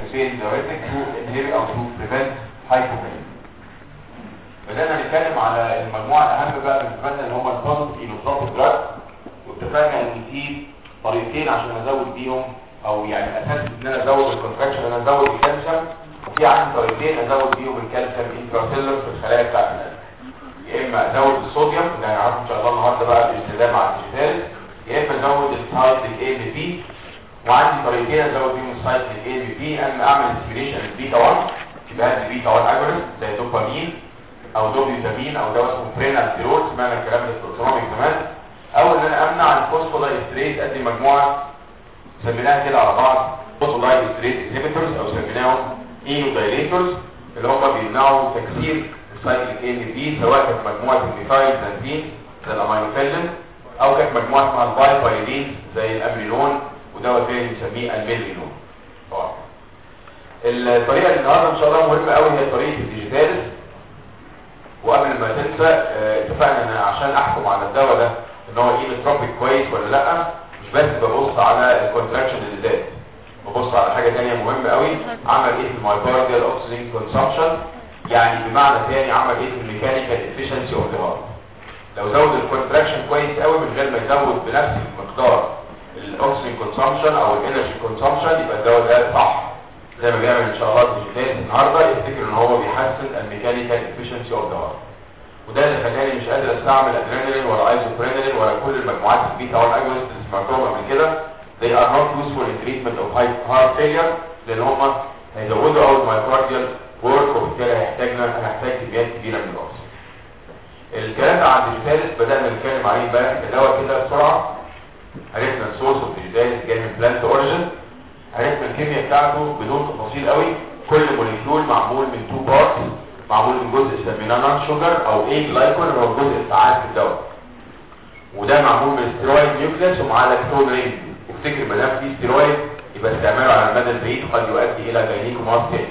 pain diuretic to inhibit او to prevent hypopain بدأنا نتكلم على المجموعة الأهم بقى بالنسبة لنا اللي هم البوزيتيف اينوتروبيك دراج واتفقنا ان في طريقتين عشان ازود بيهم او يعني اساس ان انا ازود الكونتراكشن ان انا ازود الكالسيوم وفي عندي طريقتين ازود بيهم الكالسيوم انتراسيلر في الخلايا بتاعت القلب يا اما ازود الصوديوم اللي هنعرفه ان شاء الله النهارده بقى بالاستخدام مع الديجيتال يا اما ازود السايكليك اي بي بي وعندي طريقتين ازود بيهم السايكليك اي بي بي اما اعمل ستيميليشن البيتا 1 يبقى هدي بيتا 1 اجونست زي دوبامين او دوبيوتامين او دواء اسمه برينالتيرول سمعنا الكلام ده في الاوتونوميك زمان او ان انا امنع الفوسفودايستريت ادي مجموعه سميناها كده على بعض فوسفودايستريت انهبيتورز او سميناهم اينودايليتورز اللي هم بيمنعوا تكسير السايكليك اي بي سواء كانت مجموعه الميثايل زنزين زي الامينوفيلين او كانت مجموعه اسمها البايبايلين زي الاميلون ودواء تاني بنسميه الميلينون طبعا الطريقه اللي النهارده ان شاء الله مهمه قوي هي طريقه الديجيتالز وقبل ما تنسى اه اتفقنا ان عشان احكم على الدواء ده ان هو اينوتروبيك كويس ولا لا مش بس ببص على الكونتراكشن اللي زاد ببص على حاجه ثانيه مهمه قوي عمل ايه في المايكارديال اوكسجين كونسامشن يعني بمعنى ثاني عمل ايه في الميكانيكال افيشنسي اوف ذا هارت لو زود الكونتراكشن كويس قوي من غير ما يزود بنفس المقدار الاكسجين كونسامشن او الانرجي كونسامشن يبقى الدواء ده صح زي ما بيعمل ان شاء الله الديجيتال النهارده يفتكر ان هو بيحسن الميكانيكال افيشنسي اوف ذا هارت وده اللي خلاني مش قادر استعمل ادرينالين ولا ايزوبرينالين ولا كل المجموعات البيتا 1 اجونست اللي سمعتهم قبل كده they are not useful in treatment of heart failure لان هم هيزودوا قوي المايكارديال ورك وبالتالي هيحتاجنا هنحتاج كميات كبيره من الاكسجين الكلام ده عن الديجيتالس بدانا نتكلم عليه امبارح الدواء كده بسرعه عرفنا السورس اوف ديجيتالس جاي من بلانت اوريجن عرفنا الكيمياء بتاعته بدون تفاصيل قوي كل موليكيول معمول من تو بارتس معمول من جزء سميناه نان شوجر او اي جلايكول اللي هو الجزء الفعال في الدواء وده معمول من ستيرويد نيوكليس ومعاه لاكتون رينج وافتكر ما دام في ستيرويد يبقى استعماله على المدى البعيد قد يؤدي الى جاينيكوماستيا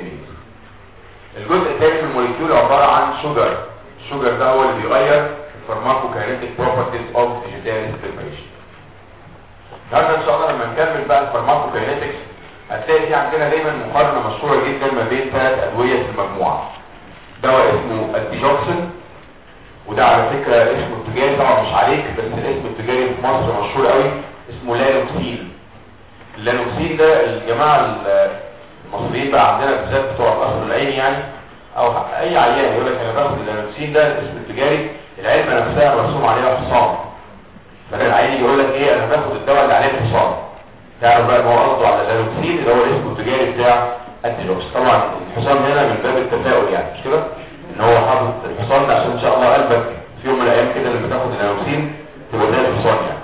الجزء الثاني من الموليكيول عباره عن شوجر الشوجر ده هو اللي بيغير الفارماكوكاينيتيك بروبرتيز اوف ديجيتال بريبريشن النهارده ان شاء الله لما نكمل بقى الفارماكوكاينيتكس هتلاقي في عندنا دايما مقارنه مشهوره جدا ما بين ثلاث ادويه في المجموعه دواء اسمه الديجوكسين وده على فكره اسمه التجاري طبعا مش عليك بس الاسم التجاري في مصر مشهور قوي اسمه لانوكسين اللانوكسين ده الجماعه المصريين بقى عندنا بالذات بتوع القصر العيني يعني او اي عيان يقول لك انا باخد اللانوكسين ده الاسم التجاري العلبه نفسها مرسوم عليها حصان فده العيان يقول لك ايه انا باخد الدواء اللي عليه الحصان تعرف بقى ان هو قصده على اللانوكسين اللي هو الاسم التجاري بتاع الديجوكس طبعا الحصان هنا من باب التفاؤل يعني مش كده ان هو حاطط الحصان ده عشان ان شاء الله قلبك في يوم من الايام كده لما تاخد اللانوكسين تبقى زي الحصان يعني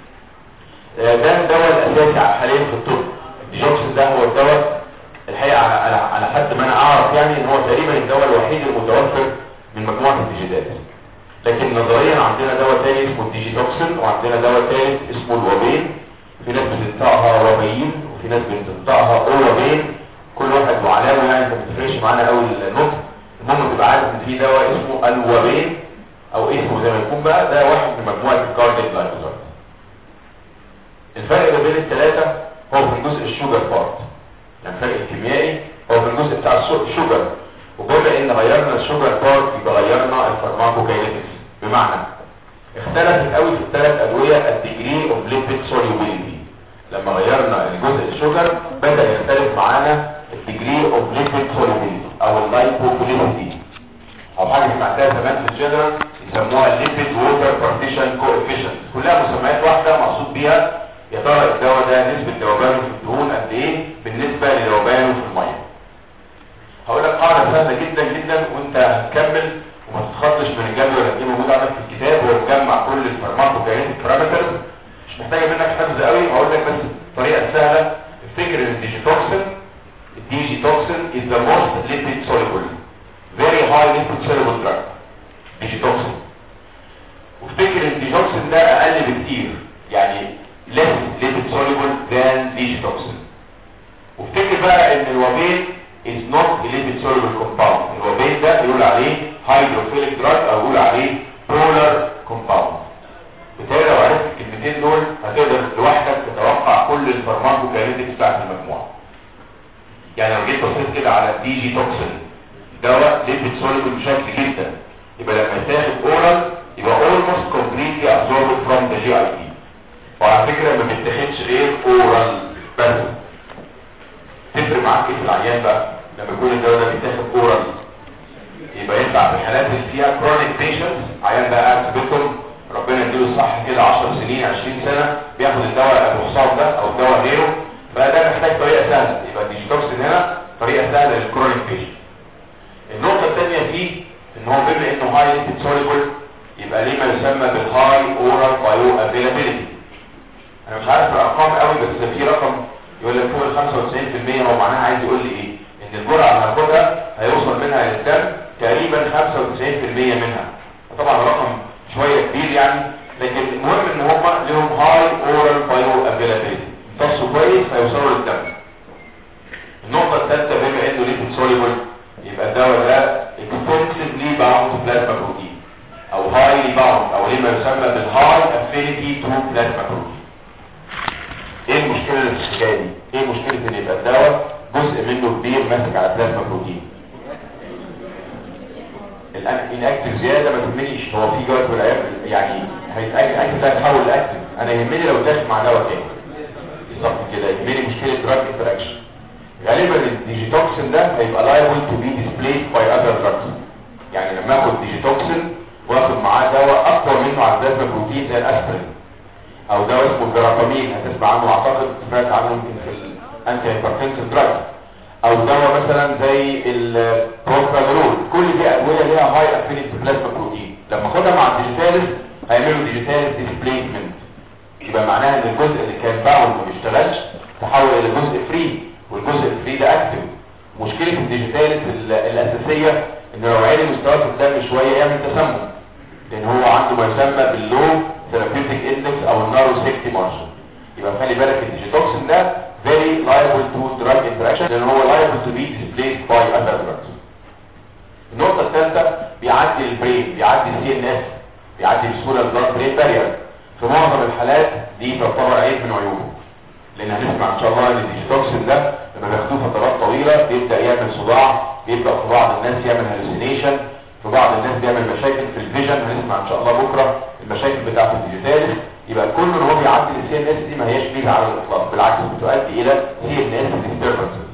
ده الدواء الاساسي حاليا في الطب الديجوكسين ده هو الدواء الحقيقه على على حد ما انا اعرف يعني ان هو تقريبا الدواء الوحيد المتوفر من مجموعه الديجيتات لكن نظريا عندنا دواء تاني اسمه الديجيتوكسين وعندنا دواء ثالث اسمه الوبين في ناس بتنطقها وبين وفي ناس بتنطقها اورابين كل واحد وعلامه يعني ما بتفرقش معانا قوي النطق المهم تبقى عارف ان في دواء اسمه الوبين او اسمه زي ما يكون بقى ده واحد من مجموعه الكارديك لايكوزايد الفرق ما بين الثلاثه هو في الجزء الشوجر بارت يعني الفرق الكيميائي هو في الجزء بتاع الشوجر وبما ان غيرنا الشوجر بارت يبقى غيرنا الفارماكوكاينيتكس بمعنى اختلفت قوي في الثلاث ادويه الديجري اوف ليبيد سوليبيليتي لما غيرنا الجزء الشوجر بدا يختلف معانا الديجري اوف ليبيد سوليبيليتي او اللايبوبيليتي او حاجه سمعتها زمان في الجنرال يسموها الليبيد ووتر بارتيشن كوفيشنت كلها مسميات واحده مقصود بيها يا ترى الدواء ده نسبه ذوبانه في الدهون قد ايه بالنسبه لذوبانه في الميه هقول لك قاعده سهله جدا جدا وانت هتكمل وما تتخضش من الجدول اللي موجود عندك في الكتاب هو مجمع كل الفارماكوكاينيتيك بارامترز مش محتاجه منك حفظ قوي هقول لك بس الطريقه سهله افتكر ان الديجيتوكسين الديجيتوكسين is the most lipid soluble very high lipid soluble drug ديجيتوكسين وافتكر ان الديجيتوكسين ده اقل بكتير يعني less lipid soluble than ديجيتوكسين وافتكر بقى ان الوبين is not a lipid soluble compound الوبين ده يقول عليه hydrophilic drug او يقول عليه polar compound بالتالي لو عرفت الكلمتين دول هتقدر لوحدك تتوقع كل الفارماكوكاينيتكس بتاعت المجموعه يعني لو جيت بصيت كده على الدي جي توكسين دواء ليبيد سوليبل بشكل جدا يبقى لما يتاخد اورال يبقى almost completely absorbed from the GIT وعلى فكرة ما بيتاخدش غير اورال بس تفرق معاك ايه في العيان بقى لما يكون الدواء ده بيتاخد اورال يبقى ينفع في الحالات اللي فيها chronic patients عيان بقى قاعد في بيتهم ربنا يديله الصح كده 10 سنين 20 سنة بياخد الدواء الرخصان ده او الدواء غيره فده محتاج طريقة سهلة يبقى الديجيتوكسين هنا طريقة سهلة للكرونيك بيشنت النقطة الثانية فيه ان هو بما انه هاي ليبيد سوليبل يبقى ليه ما يسمى بالهاي اورال بايو افيلابيلتي انا مش عارف الارقام قوي بس في رقم يقول لك فوق ال 95% هو معناها عايز يقول لي ايه ان الجرعة اللي هاخدها هيوصل منها للدم تقريبا 95% منها طبعا رقم شوية كبير يعني لكن المهم ان هم لهم هاي اورال بايو افيلابيلتي امتصوا كويس هيوصلوا للدم النقطة الثالثة بما انه ليبيد سوليبل يبقى الدواء ده extensively bound to plasma protein او highly bound او لما يسمى بالهاي affinity to plasma protein ايه المشكلة اللي في الحكاية دي؟ ايه مشكلة ان يبقى الدواء جزء منه كبير ماسك على بلازما بروتين الان الاكتف زيادة ما تهمنيش هو في جوات والعيال يعني هيتأكد اكتف ده يتحول لاكتف انا يهمني لو داخل مع دواء تاني بالظبط كده يهمني مشكلة دراج انتراكشن غالبا الديجيتوكسين ده هيبقى liable to be displaced by other drugs يعني لما اخد ديجيتوكسين واخد معاه دواء اقوى منه على البلازما بروتين زي الاسبرين او دواء اسمه الجراتامين هتسمع عنه اعتقد سمعت عنه يمكن في الانتي هايبرتنسيف دراج او دواء مثلا زي البروستانولول كل دي ادويه ليها هاي افينيتي بلازما بروتين لما اخدها مع الديجيتاليس هيعملوا ديجيتاليس ديسبليسمنت يبقى معناها ان الجزء اللي كان باوند ما بيشتغلش تحول الى جزء فري والجزء الفري ده اكتف مشكله الديجيتاليس الاساسيه ان لو عالي مستوى في الدم شويه يعمل تسمم لان هو عنده ما يسمى باللو ثيرابيوتيك اندكس او النارو سيفتي مارشن يبقى خلي بالك الديجيتوكسين ده very liable to drug interaction لان هو liable to be displaced by other drugs النقطة الثالثة بيعدي البرين بيعدي السي ان اس بيعدي بسهولة البلاد برين بارير في معظم الحالات دي تعتبر عيب من عيوبه لان هنسمع ان شاء الله ان الديجيتوكسين ده لما بياخدوه فترات طويلة بيبدأ يعمل صداع بيبدأ في بعض الناس يعمل هلوسينيشن في بعض الناس بيعمل مشاكل في الفيجن هنسمع ان شاء الله بكرة المشاكل بتاعة الديجيتاليس يبقى كل ان هو بيعدي السي ان اس دي ما هياش ميزه على الاطلاق بالعكس بتؤدي الى سي ان اس ديستربنسز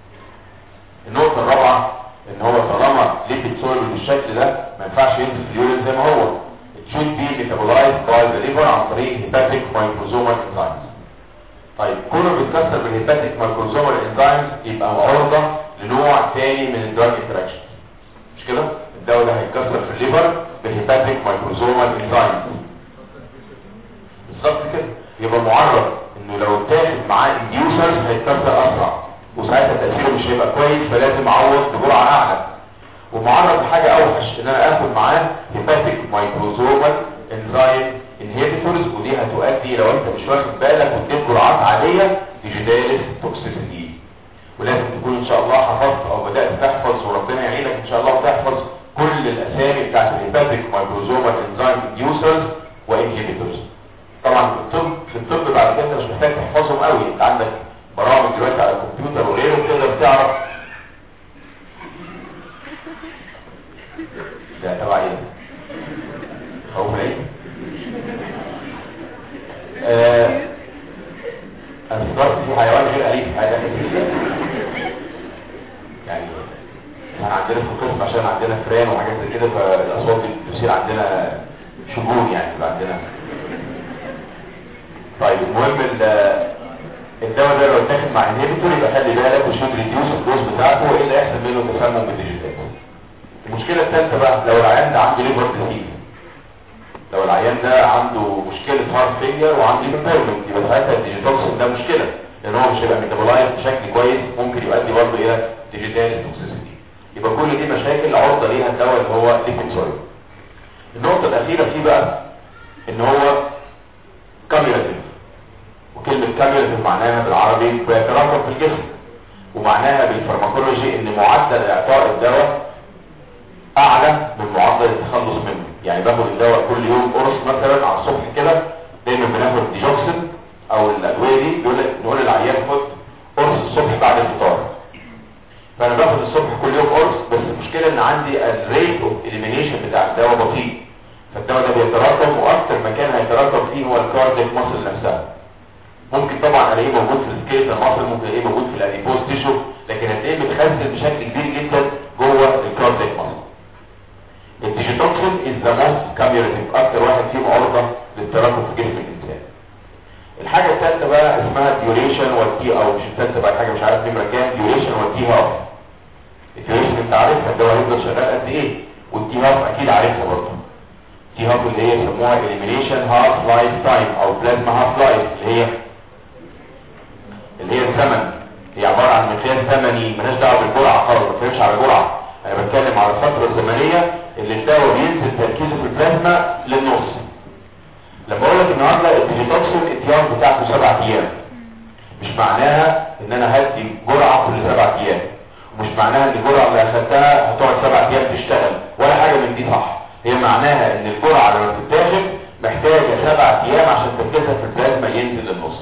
النقطه الرابعه ان هو طالما ليبيد سوليبل بالشكل ده ما ينفعش ينزل في اليورين زي ما هو it should be metabolized by the liver عن طريق hepatic microsomal enzymes طيب كونه بيتكسر بالهيباتيك مايكروزومال انزيمز يبقى عرضه لنوع تاني من الدراج انتراكشن مش كده الدواء ده هيتكسر في الليفر بالهيباتيك مايكروزومال انزيمز بالظبط كده يبقى معرض انه لو اتاخد معاه انديوسرز هيتكسر اسرع وساعتها تاثيره مش هيبقى كويس فلازم اعوض بجرعه اعلى ومعرض لحاجه اوحش ان انا اخد معاه هيباتيك مايكروزومال انزيم انهبيتورز ودي هتؤدي لو انت مش واخد بالك واديت جرعات عاديه لجدالس توكسيسيتي ولازم تكون ان شاء الله حفظت او بدات تحفظ وربنا يعينك ان شاء الله وتحفظ كل الاسامي بتاعت الهيباتيك مايكروزومال انزيم انديوسرز وانهبيتورز طبعا في الطب في الطب بعد كده مش محتاج تحفظهم قوي انت عندك برامج دلوقتي على الكمبيوتر وغيره تقدر تعرف ده تبع ايه خوف العيد آه انا فكرت في حيوان غير اليف حاجه يعني احنا عندنا في القسم عشان عندنا فران وحاجات زي كده فالاصوات بتصير عندنا شجون يعني يبقى عندنا طيب المهم الدواء ده لو اتاخد مع انهبيتور يبقى خلي بالك وشوف ريديوس الدوز بتاعته والا يحصل منه تسمم بالديجيتال المشكله الثالثه بقى لو العيان ده عنده ليفر ديزيز لو العيان ده عنده مشكله هارت فيلير وعنده امبيرمنت يبقى ساعتها الديجيتوكسين ده مشكله لان هو مش هيبقى ميتابولايز بشكل كويس ممكن يؤدي برضه الى ديجيتال توكسيسيتي يبقى كل دي مشاكل عرضه ليها الدواء اللي هو ليكويد سوليد النقطه الاخيره فيه بقى ان هو كاميراتيف وكلمة كاميراتيف معناها بالعربي بيتراكم في الجسم ومعناها بالفارماكولوجي ان معدل اعطاء الدواء اعلى من معدل التخلص منه يعني باخد الدواء كل يوم قرص مثلا على الصبح كده دايما بناخد ديجوكسين او الادويه دي بيقول لك نقول للعيان خد قرص الصبح بعد الفطار فانا باخد الصبح كل يوم قرص بس المشكله ان عندي الريت اوف اليمينيشن بتاع الدواء بطيء فالدواء ده بيتراكم واكتر مكان هيتراكم فيه هو الكارديك ماسل نفسها ممكن طبعا الاقيه موجود في السكيلتال ماسل ممكن الاقيه موجود في الاديبوز تيشو لكن هتلاقيه متخزن بشكل كبير جدا جوه الكارديك ماسل الديجيتوكسين از ذا موست كاميوليتيف اكتر واحد فيهم عرضه للتراكم في جسم الانسان الحاجه الثالثه بقى اسمها ديوريشن والتي او مش الثالثه بقى حاجه مش عارف نمره كام ديوريشن والتي هاف الديوريشن انت عارفها الدواء هيفضل شغال قد ايه والتي هاف اكيد عارفها برضه تي هاف اللي هي يسموها اليمينيشن هاف لايف تايم او بلازما هاف لايف اللي هي اللي هي الزمن هي عباره عن مقياس زمني مالهاش دعوه بالجرعه خالص ما بتكلمش على جرعه انا بتكلم على الفتره الزمنيه اللي الدواء بينزل تركيزه في البلازما للنص لما اقول لك النهارده الديجيتوكسين الاتيان بتاعته سبع ايام مش معناها ان انا هدي جرعه كل سبع ايام ومش معناها ان الجرعه اللي اخدتها هتقعد سبع ايام تشتغل ولا حاجه من دي صح هي معناها ان الجرعه لما بتتاخد محتاجه سبع ايام عشان تركيزها في البلازما ينزل للنص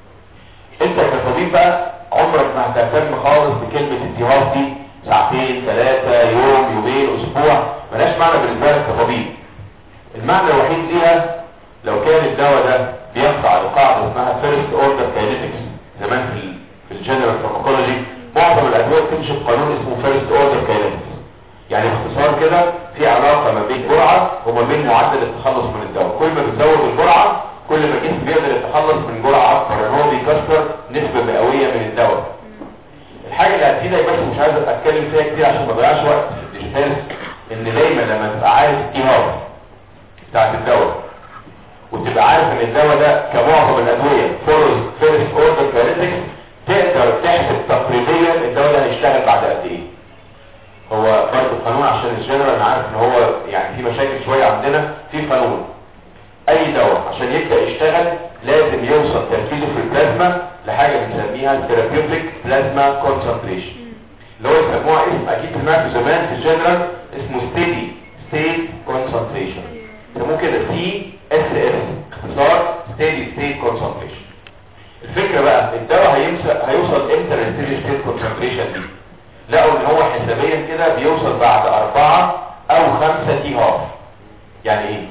انت كطبيب بقى عمرك ما هتهتم خالص بكلمه التهاب دي ساعتين ثلاثه يوم يومين اسبوع ملهاش معنى بالنسبه لك كطبيب المعنى الوحيد ليها لو كان الدواء ده بيخضع لقاعده اسمها فيرست اوردر كاينيتكس زمان في ال في الجنرال فارماكولوجي معظم الادويه بتمشي بقانون اسمه فيرست اوردر كاينيتكس يعني باختصار كده في علاقه ما بين جرعه وما بين معدل التخلص من الدواء كل ما بتزود الجرعه كل ما الجسم بيقدر يتخلص من جرعه اكبر لان هو بيكسر نسبه مئويه من الدواء الحاجه اللي هتفيدك بس مش عايز اتكلم فيها كتير عشان ما اضيعش وقت في الديجيتال ان دايما لما تبقى عارف التهاب بتاعت الدواء وتبقى عارف ان الدواء ده كمعظم الادويه فورس فيرست اوردر كاريتكس تقدر تحسب تقريبيا الدواء ده هيشتغل بعد قد ايه هو برضه القانون عشان الجنرال انا عارف ان هو يعني في مشاكل شويه عندنا في قانون اي دواء عشان يبدا يشتغل لازم يوصل تركيزه في البلازما لحاجه بنسميها ثيرابيوتيك بلازما كونسنتريشن اللي هو يسموها اسم اكيد سمعته زمان في الجنرال اسمه ستيدي ستيت كونسنتريشن يسموه كده سي اس اس اختصار ستيدي ستيت كونسنتريشن الفكره بقى الدواء هيمسك هيوصل امتى للستيدي ستيت كونسنتريشن دي لقوا ان هو حسابيا كده بيوصل بعد أربعة او خمسة تي هاف يعني ايه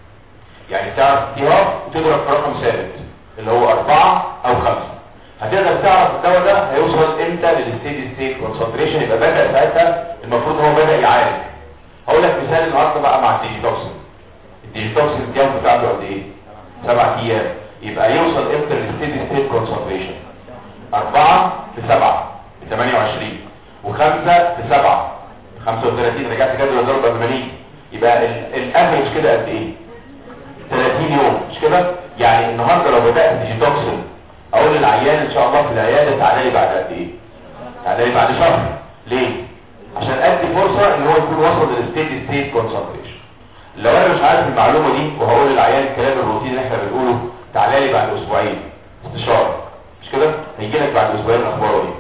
يعني تعرف تي هاف وتضرب في رقم ثابت اللي هو أربعة او خمسة هتقدر تعرف الدواء ده هيوصل امتى للستيدي ستيت كونسنتريشن يبقى بدأ ساعتها المفروض هو بدأ يعالج هقول لك مثال النهارده بقى مع الديجيتوكسين الديجيتوكسين الجهاز بتاعته قد ايه سبع ايام يبقى يوصل امتى للستيدي ستيت كونسنتريشن أربعة لسبعة ل 28 وخمسة في سبعة 35 رجعت جدول ضرب 80 يبقى الافريج كده قد ايه 30 يوم مش كده يعني النهارده لو بدات ديجيتوكسين اقول للعيان ان شاء الله في العياده تعالى لي بعد قد ايه تعالى لي بعد شهر ليه عشان ادي فرصه ان هو يكون وصل للستيدي ستيت كونسنتريشن لو انا مش عارف المعلومه دي وهقول للعيان الكلام الروتيني اللي احنا بنقوله تعالى لي بعد اسبوعين استشاره مش كده هيجي لك بعد اسبوعين اخباره ايه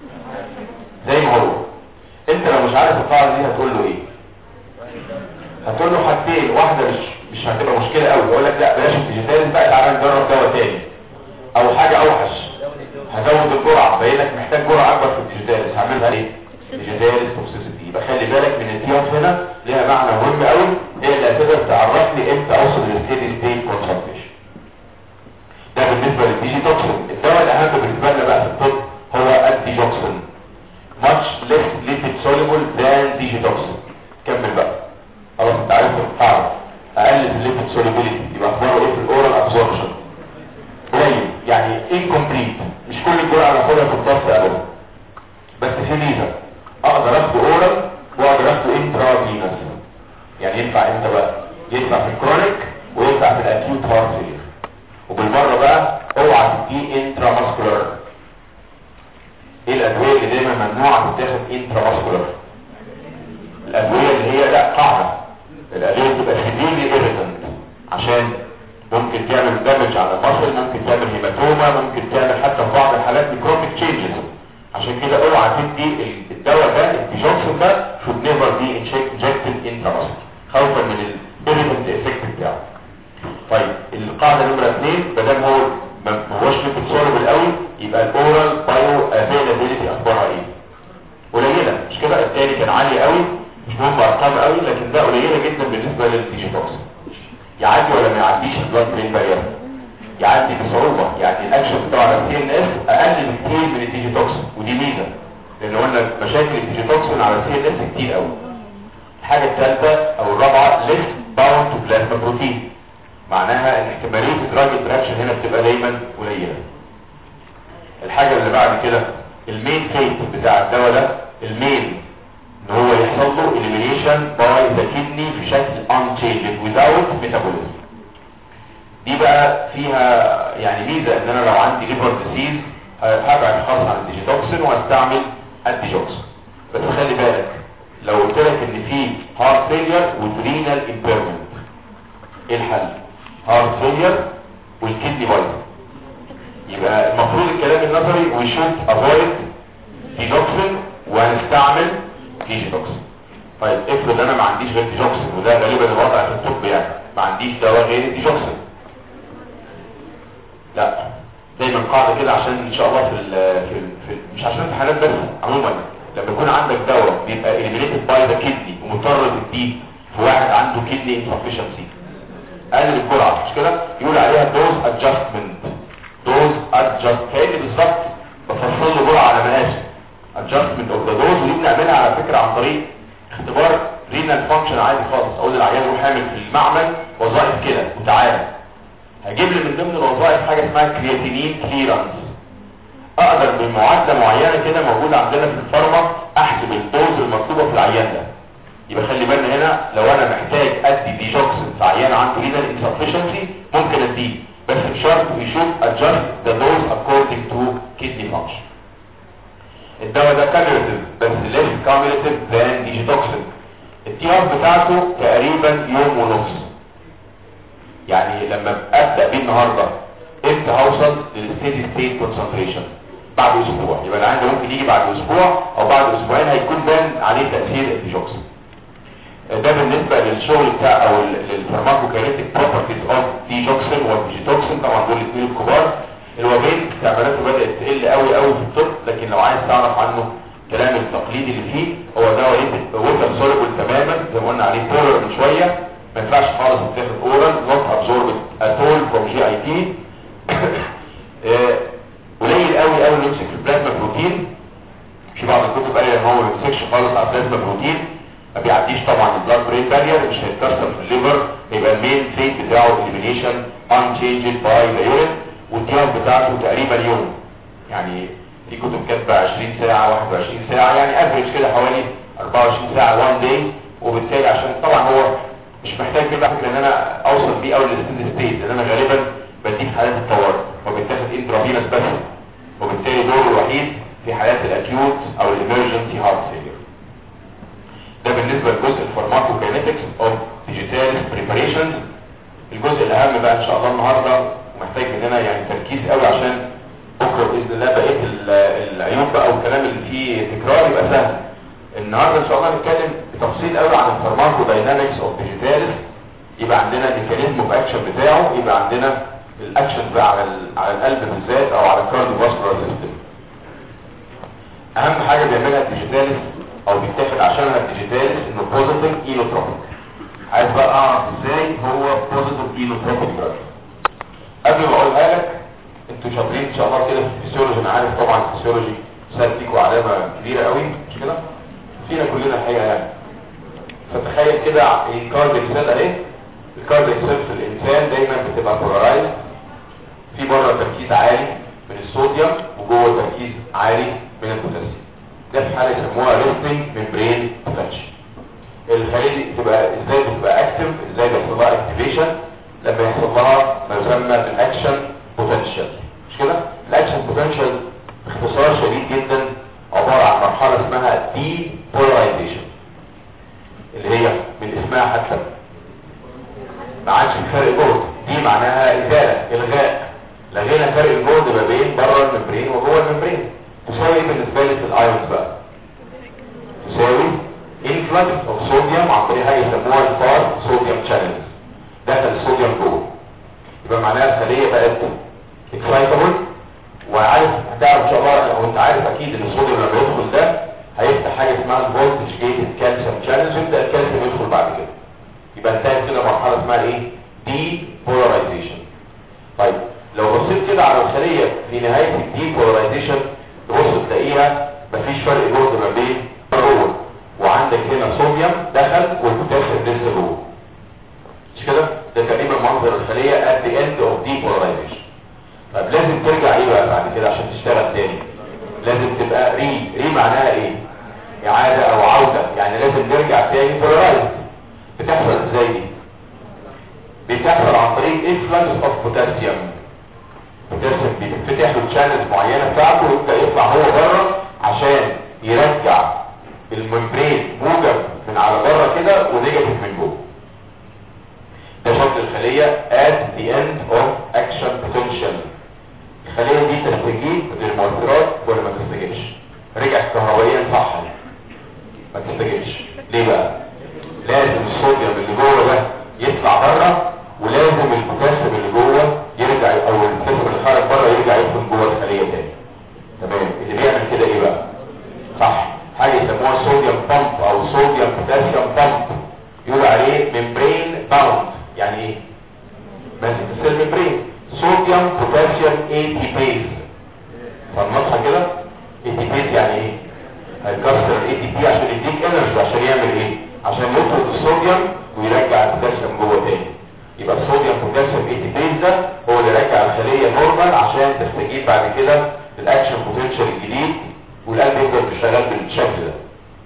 زي ما هو انت لو مش عارف القاعده دي هتقول له ايه هتقول له حاجتين واحده مش مش هتبقى مشكله قوي يقول لك لا بلاش الديجيتال بقى تعالى نجرب دواء تاني او حاجه اوحش هزود الجرعه باين لك محتاج جرعه اكبر في الديجيتال هعملها ايه ديجيتال توكسيسيتي يبقى خلي بالك من التيوت هنا ليها معنى مهم قوي هي اللي هتقدر تعرفني امتى اوصل للستيدي ستيت كونسنتريشن ده بالنسبه للديجيتوكسين الدواء الاهم بالنسبه لنا بقى في الطب هو الديجوكسين much less lipid soluble than digitoxin كمل بقى خلاص انت عارف القاعده اقل في الليبيد solubility يبقى اخباره ايه في الاورال ابسوربشن قليل يعني incomplete مش كل الجرعه ناخدها في الضغط ابدا بس في ميزه اقدر اخده اورال واقدر اخده انترافينوس يعني ينفع امتى بقى ينفع في الكرونيك وينفع في الاكيوت هارت فيلير وبالمره بقى اوعى تديه انتراماسكولار ايه الادويه اللي دايما ممنوعه تتاخد انتراماسكولار الادويه اللي هي لا قاعده الادويه بتبقى سيفيرلي ايريتنت عشان ممكن تعمل دامج على المصل ممكن تعمل هيماتوما ممكن تعمل حتى في بعض الحالات ميكروبيك تشينجز عشان كده اوعى تدي الدواء ده الديجوكسين ده should never be injected intramuscular خوفا من الايريتنت افكت بتاعه طيب القاعده نمره اثنين ما دام هو ما هوش ليبيد سوليبل قوي يبقى الاورال بايو افيلابيلتي اخبارها ايه قليله مش كده التاني كان عالي قوي مش مهم ارقام قوي لكن ده قليله جدا بالنسبه للديجيتوكسين يعدي ولا ما يعديش البلاد برين بارير يعدي بصعوبه يعني الاكشن بتاع السي ان اس اقل بكتير من الديجيتوكسين ودي ميزه لان قلنا مشاكل الديجيتوكسين على السي ان اس كتير قوي الحاجه الثالثه او الرابعه ليس باوند تو بلازما بروتين معناها ان احتماليه الدراج انتراكشن هنا بتبقى دايما قليله الحاجه اللي بعد كده المين فيت بتاع الدواء ده المين ان هو يحصل له elimination by the kidney في شكل unchanged without metabolism دي بقى فيها يعني ميزه ان انا لو عندي liver disease هبعد خالص عن الديجيتوكسين واستعمل الديجوكسين بس خلي بالك لو قلت لك ان في heart failure وادرينال impairment ايه الحل heart failure والكدني بايظه يبقى المفروض الكلام النظري we should avoid ديجوكسين وهنستعمل ديجيتوكسين طيب افرض انا ما عنديش غير ديجوكسين وده غالبا الوضع في الطب يعني ما عنديش دواء غير الديجوكسين لا دايما قاعده كده عشان ان شاء الله في ال في, ال في ال مش عشان امتحانات بس عموما لما يكون عندك دواء بيبقى eliminated by the kidney ومضطر تديه في واحد عنده kidney insufficiency قلل الجرعه مش كده يقول عليها دوز adjustment دوز adjust كأني بالظبط بفصل له جرعه على مقاسه adjustment of the dose ودي بنعملها على فكره عن طريق اختبار renal function عادي خالص اقول للعيان روح اعمل في المعمل وظائف كده وتعالى هجيب لي من ضمن الوظائف حاجه اسمها كرياتينين كليرنس اقدر بمعادله معينه كده موجوده عندنا في الفارما احسب الدوز المطلوبه في العيان ده يبقى خلي بالنا هنا لو انا محتاج ادي ديجوكسين في عيان عنده رينال انسفشنسي ممكن اديه بس بشرط يشوف adjust the dose according to kidney function الدواء ده كاميرتيف بس less cumulative than ديجيتوكسين التي ار بتاعته تقريبا يوم ونص يعني لما ابدا بيه النهارده امتى هوصل للستيدي ستيت كونسنتريشن بعد اسبوع يبقى انا عندي ممكن يجي بعد اسبوع او بعد اسبوعين هيكون بان عليه تاثير الديجوكسين ده بالنسبه للشغل بتاع او للفارماكوكاينيتيك بروبرتيز اوف ديجوكسين والديجيتوكسين طبعا دول الاثنين الكبار الوبين استعمالاته بدات تقل قوي قوي في الطب لكن لو عايز تعرف عنه الكلام التقليدي اللي فيه هو دواء ووتر سوليبل تماما زي ما قلنا عليه بولر من شويه ما ينفعش خالص تتاخد اورال نوت ابزوربد اتول فروم جي اي تي قليل قوي قوي نمسك في البلازما بروتين في بعض الكتب قال ان هو ما بيمسكش خالص على البلازما بروتين ما بيعديش طبعا البلاد برين بارير مش هيتكسر في الليفر هيبقى المين فيت بتاعه اليمينيشن unchanged باي ذا يورين والديار بتاعته تقريبا يوم يعني في كتب كاتبه 20 ساعه 21 ساعه يعني افريج كده حوالي 24 ساعه 1 داي وبالتالي عشان طبعا هو مش محتاج كده فكره ان انا اوصل بيه اول للستيد ستيت لان انا غالبا بديه في حالات الطوارئ وبيتاخد انترافينوس بس وبالتالي دوره الوحيد في حالات الاكيوت او الامرجنسي هارت فيلير ده بالنسبه لجزء الفارماكوكاينetics اوف ديجيتال بريباريشنز الجزء الاهم بقى ان شاء الله النهارده محتاج مننا يعني تركيز قوي عشان بكره باذن الله بقيه العيوب بقى والكلام اللي فيه تكرار يبقى سهل النهارده ان شاء الله هنتكلم بتفصيل قوي عن الفارماكو داينامكس اوف ديجيتالس يبقى عندنا الميكانيزم اوف اكشن بتاعه يبقى عندنا الاكشن بقى على على القلب بالذات او على الكارديو فاسكولار سيستم اهم حاجه بيعملها الديجيتالس او بيتاخد عشانها الديجيتالس انه بوزيتيف اينوتروبيك عايز بقى اعرف ازاي هو بوزيتيف اينوتروبيك دراج قبل ما اقولها لك انتوا شاطرين ان شاء الله كده في الفسيولوجي انا عارف طبعا الفسيولوجي سالتيكوا علامه كبيره قوي مش كده فينا كلنا الحقيقه يعني فتخيل كده الكارديك سيل اهي الكارديك سيل في الانسان دايما بتبقى بولارايز في بره تركيز عالي من الصوديوم وجوه تركيز عالي من البوتاسيوم ده في حاله يسموها ريستنج ممبرين بوتنشال الخليه دي بتبقى ازاي بتبقى اكتف ازاي بيحصل لها اكتيفيشن لما يحصل لها ما يسمى بالاكشن بوتنشال مش كده الاكشن بوتنشال باختصار شديد جدا عباره عن مرحله اسمها دي بولاريزيشن اللي هي من اسمها حتى ما عادش في فرق جهد دي معناها ازاله الغاء لغينا فرق الجهد ما بين بره الممبرين وجوه الممبرين تساوي بالنسبه لي في الايونز بقى تساوي influx of sodium عن طريق حاجه يسموها الفار صوديوم channels دخل الصوديوم جوه يبقى معناها الخليه بقت excitable وعارف هتعرف ان شاء الله او انت عارف اكيد ان الصوديوم لما يدخل ده هيفتح حاجه اسمها الفولتج جيتد كالسيوم شانلز ويبدا الكالسيوم يدخل بعد كده يبقى انتهت كده مرحله اسمها ايه دي بولاريزيشن طيب لو بصيت كده على الخليه في نهايه الدي بولاريزيشن تبص تلاقيها مفيش فرق جهد ما بين جوه وعندك هنا صوديوم دخل والبوتاسيوم لسه جوه مش كده ده تقريبا منظر الخليه at the end of depolarization طب لازم ترجع ايه بقى بعد كده عشان تشتغل تاني لازم تبقى ري ري معناها ايه اعاده او عوده يعني لازم نرجع تاني بولارايز بتحصل ازاي دي بتحصل عن طريق influx of potassium بوتاسيوم بيتفتح له تشانلز معينه بتاعته ويبدا يطلع هو بره عشان يرجع الممبرين موجب من على بره كده ونيجاتيف من جوه ده شكل الخليه at the end of action potential الخليه دي تستجيب للمؤثرات ولا ما تستجيبش رجعت كهربائيا صح ما تستجيبش ليه بقى لازم الصوديوم اللي جوه ده يطلع بره ولازم البوتاسيوم اللي جوه يرجع او البوتاسيوم اللي خارج بره يرجع يدخل جوه الخليه تاني تمام اللي بيعمل كده ايه بقى صح حاجه يسموها صوديوم بامب او صوديوم بوتاسيوم بامب يقول عليه ممبرين باوند يعني ايه ماسك السيل ممبرين صوديوم بوتاسيوم اي تي بيز فنطها كده اي تي بيز يعني ايه هيكسر الاي تي بي عشان يديك انرجي عشان يعمل ايه عشان يطرد الصوديوم ويرجع البوتاسيوم جوه تاني يبقى الصوديوم بوتاسيوم اي تي بيز ده هو اللي يرجع الخليه نورمال عشان تستجيب بعد كده للاكشن بوتنشال الجديد والقلب يفضل شغال بالشكل ده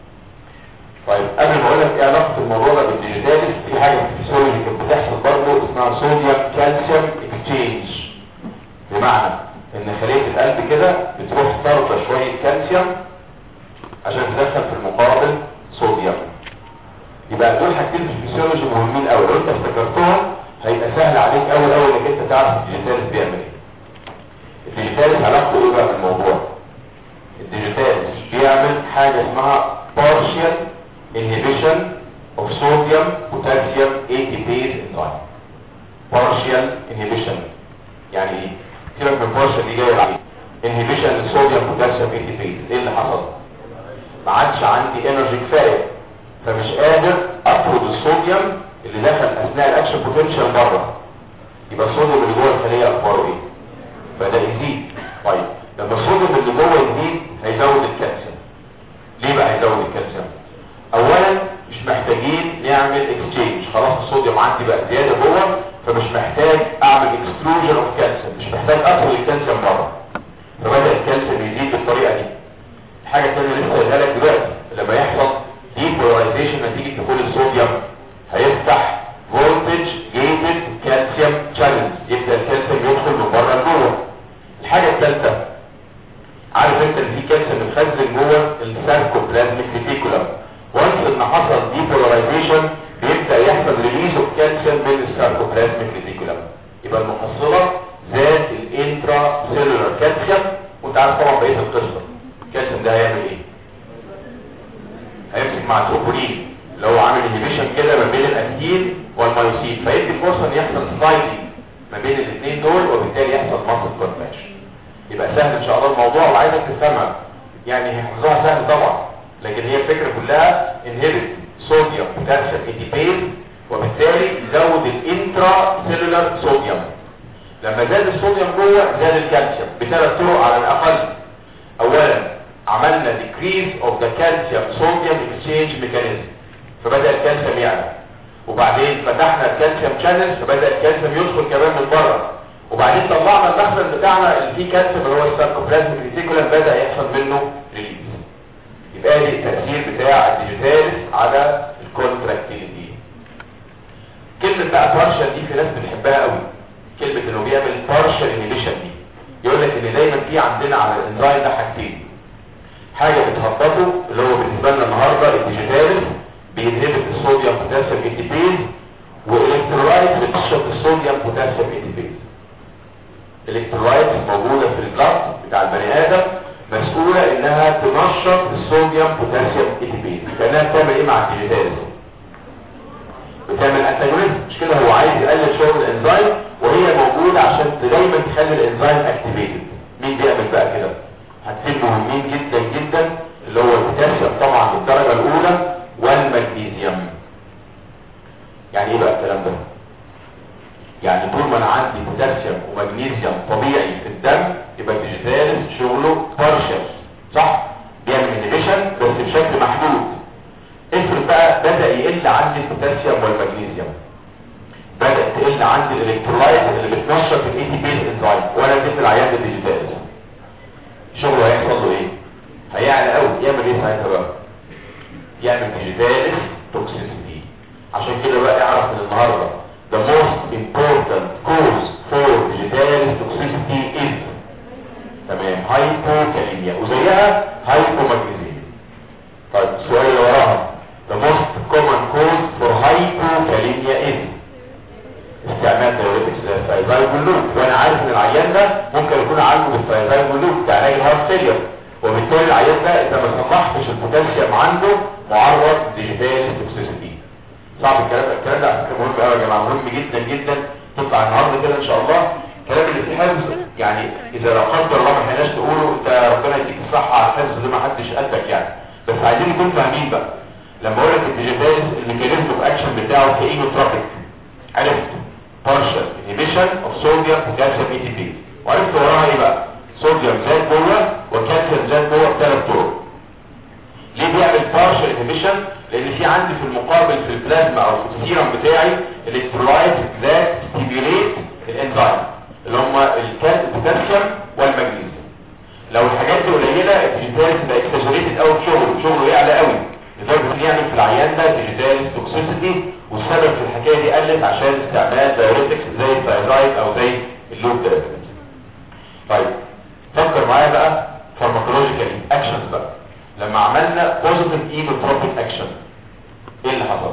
طيب قبل ما اقول لك ايه علاقه الموضوع ده بالديجيتاليس في حاجه في الفسيولوجي كانت بتحصل برضه اسمها صوديوم كالسيوم اكسشينج بمعنى ان خليه القلب كده بتروح طرده شويه كالسيوم عشان تدخل في المقابل صوديوم يبقى دول حاجتين في الفسيولوجي مهمين قوي لو انت افتكرتهم هيبقى سهل عليك قوي قوي انك انت تعرف الديجيتاليس بيعمل ايه الديجيتاليس علاقته ايه بقى بالموضوع الديجيتاليس بيعمل حاجه اسمها partial inhibition of sodium potassium ATPase enzyme partial inhibition يعني ايه سيبك من partial دي جايه عليه inhibition الصوديوم potassium ATPase ايه اللي حصل ما عادش عندي انرجي كفايه فمش قادر اطرد الصوديوم اللي دخل اثناء الاكشن بوتنشال بره يبقى الصوديوم اللي جوه الخليه اخباره ايه بدا يزيد طيب لما الصوديوم اللي جوه يزيد هيزود الكالسيوم ليه بقى هيزود الكالسيوم اولا مش محتاجين نعمل اكسشينج خلاص الصوديوم عندي بقى زياده جوه فمش محتاج اعمل اكستروجن اوف كالسيوم مش محتاج اطرد الكالسيوم بره فبدا الكالسيوم يزيد بالطريقه دي حاجه ثانيه لسه قايلها لك دلوقتي لما يحصل ديبولاريزيشن نتيجه دخول الصوديوم هيفتح فولتج جيتد كالسيوم شانلز يبدا الكالسيوم يدخل من بره لجوه الحاجه الثالثه عارف انت ان في كالسيوم متخزن جوه الساركوبلازميك ريتيكولم وانس ان حصل ديبولاريزيشن بيبدا يحصل ريليز اوف كالسيوم من الساركوبلازميك ريتيكولم يبقى المحصله ذات الانترا سيلولار كالسيوم وانت عارف طبعا بقيه القصه الكالسيوم ده هيعمل ايه هيمسك مع التروبولين اللي هو عامل انهبيشن كده ما بين الاكتين والمايوسين فيدي فرصه ان يحصل سلايدنج ما بين الاثنين دول وبالتالي يحصل ماسل كونتراكشن يبقى سهل ان شاء الله الموضوع وعايزك تفهمها يعني حفظها سهل طبعا لكن هي الفكره كلها انهبت صوديوم بوتاسيوم اديبيز وبالتالي يزود الانترا سيلولار صوديوم لما زاد الصوديوم جوه زاد الكالسيوم بثلاث طرق على الاقل اولا عملنا decrease of the calcium sodium exchange mechanism فبدأ الكالسيوم يعلى وبعدين فتحنا الكالسيوم channels فبدأ الكالسيوم يدخل كمان من بره وبعدين طلعنا المخزن بتاعنا اللي فيه كالسيوم اللي هو الساركوبلازميك ريتيكولم بدأ يحصل منه ريليز يبقى دي التأثير بتاع الديجيتاليس على الكونتراكتيليتي كلمة بقى بارشل دي في ناس بتحبها قوي كلمة انه بيعمل بارشل انيبيشن دي يقول لك ان دايما في عندنا على الانزايم ده حاجتين حاجة بتهبطه اللي هو بالنسبة لنا النهاردة الديجيتاليس بينهبت الصوديوم بوتاسيوم ايتيبيز والالكترولايت بتنشط الصوديوم بوتاسيوم ايتيبيز الالكترولايت موجودة في البلاد بتاع البني ادم مسؤولة انها تنشط الصوديوم بوتاسيوم ايتيبيز كانها بتعمل ايه مع الديجيتاليس بتعمل انتاجونيزم مش كده هو عايز يقلل شغل الانزيم وهي موجودة عشان دايما تخلي الانزيم اكتيفيتد مين بيعمل بقى كده حاجتين مهمين جدا جدا اللي هو البوتاسيوم طبعا بالدرجه الاولى والمغنيسيوم يعني ايه بقى الكلام ده يعني طول ما انا عندي بوتاسيوم ومغنيسيوم طبيعي في الدم يبقى الديجيتالس شغله بارشل صح بيعمل انهبيشن بس بشكل محدود افرض بقى بدا يقل عندي البوتاسيوم والمغنيسيوم بدات تقل عندي الالكترولايت اللي بتنشط الاي تي بي انزايم وانا اديت العيان الديجيتالس شغله هيحصل له ايه هيعلى قوي يعمل ايه ساعتها بقى يعمل ديجيتالس توكسيسيتي عشان كده بقى اعرف من النهارده the most important cause for digitalis toxicity is تمام هايبوكاليميا وزيها هايبومagnesemia طيب السؤال اللي وراها the most common cause for hypokalemia is استعمال دايوريتكس زي الفايزايل بلوك وانا عارف ان العيان ده ممكن يكون عنده بالفايزايل بلوك ده علاج الهارت فيلير وبالتالي العيان ده اذا ما صلحتش البوتاسيوم عنده معرض ديجيتاليس توكسيسيتي صعب الكلام ده الكلام ده على فكره مهم قوي يا جماعه مهم جدا جدا تطلع النهارده كده ان شاء الله الكلام اللي فيه حفظ يعني اذا لا قدر الله ما حناش تقوله انت ربنا يديك الصحه على الحفظ ده ما حدش قدك يعني بس عايزين نكون فاهمين بقى لما اقول لك الديجيتاليس الميكانيزم اوف اكشن بتاعه كاينوتروبيك عرفت partial inhibition of sodium potassium ATP وعرفت وراها ايه بقى صوديوم زاد جوه وكالسيوم زاد جوه بثلاث طرق ليه بيعمل partial inhibition لان في عندي في المقابل في البلازما او في السيرم بتاعي الكترولايت ذات ستيميوليت الانزيم اللي هم البوتاسيوم والمغنيسيوم لو الحاجات دي قليله الديجيتاليس بقى اكسجريتد قوي في شغله شغله يعلى قوي لدرجه ان يعمل في العيان ده ديجيتاليس توكسيسيتي والسبب في الحكايه دي قلت عشان استعمال دايوريتكس زي الثايرويد او زي اللوب دايوريتكس طيب فكر معايا بقى فارماكولوجيكال اكشنز بقى لما عملنا بوزيتيف اينوتروبيك اكشن ايه اللي حصل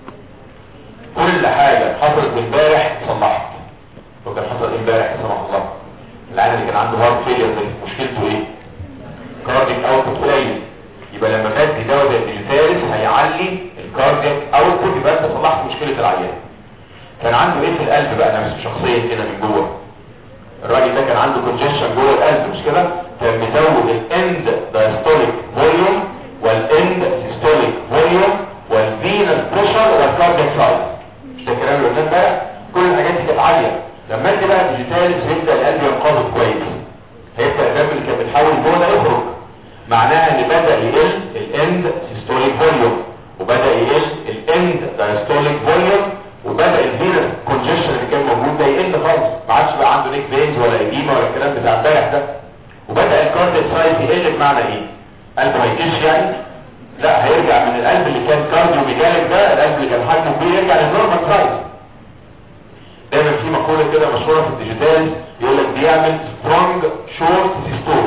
كل حاجه حصلت امبارح صلحت وكان حصل ايه امبارح لا سمح الله العيان اللي كان عنده هارت فيلير مشكلته ايه كارديك اوتبوت قليل يبقى لما بدي دواء زي الديجيتاليس هيعلي الكاردياك اوتبوت يبقى انت صلحت مشكله العيان كان عنده ايه في القلب بقى نفسه شخصيا كده من جوه الراجل ده كان عنده كونجكشن جوه القلب مش كده كان مزود الاند دايستوليك فوليوم والاند سيستوليك فوليوم والفينس بريشر والكاردياك سايز مش ده الكلام اللي قلناه امبارح كل الحاجات دي كانت عاليه لما انت بقى ديجيتاليس هيبدا القلب ينقبض كويس هيبدا الدم اللي كان بيتحول جوه ده يخرج معناها ان بدا يقل الاند سيستوليك فوليوم وبدا يقل الاند دايستوليك فوليوم وبدا الفينس كونجكشن اللي كان موجود ده يقل خالص ما عادش بقى عنده نيك فينز ولا ايديما ولا الكلام بتاع امبارح ده وبدا الكاردياك سايز يقل بمعنى ايه قلبه هيكش يعني لا هيرجع من القلب اللي كان كارديو ميجاليك ده القلب اللي كان حجمه كبير يرجع للنورمال سايز دايما في مقوله كده مشهوره في الديجيتال يقول لك بيعمل سترونج شورت سيستول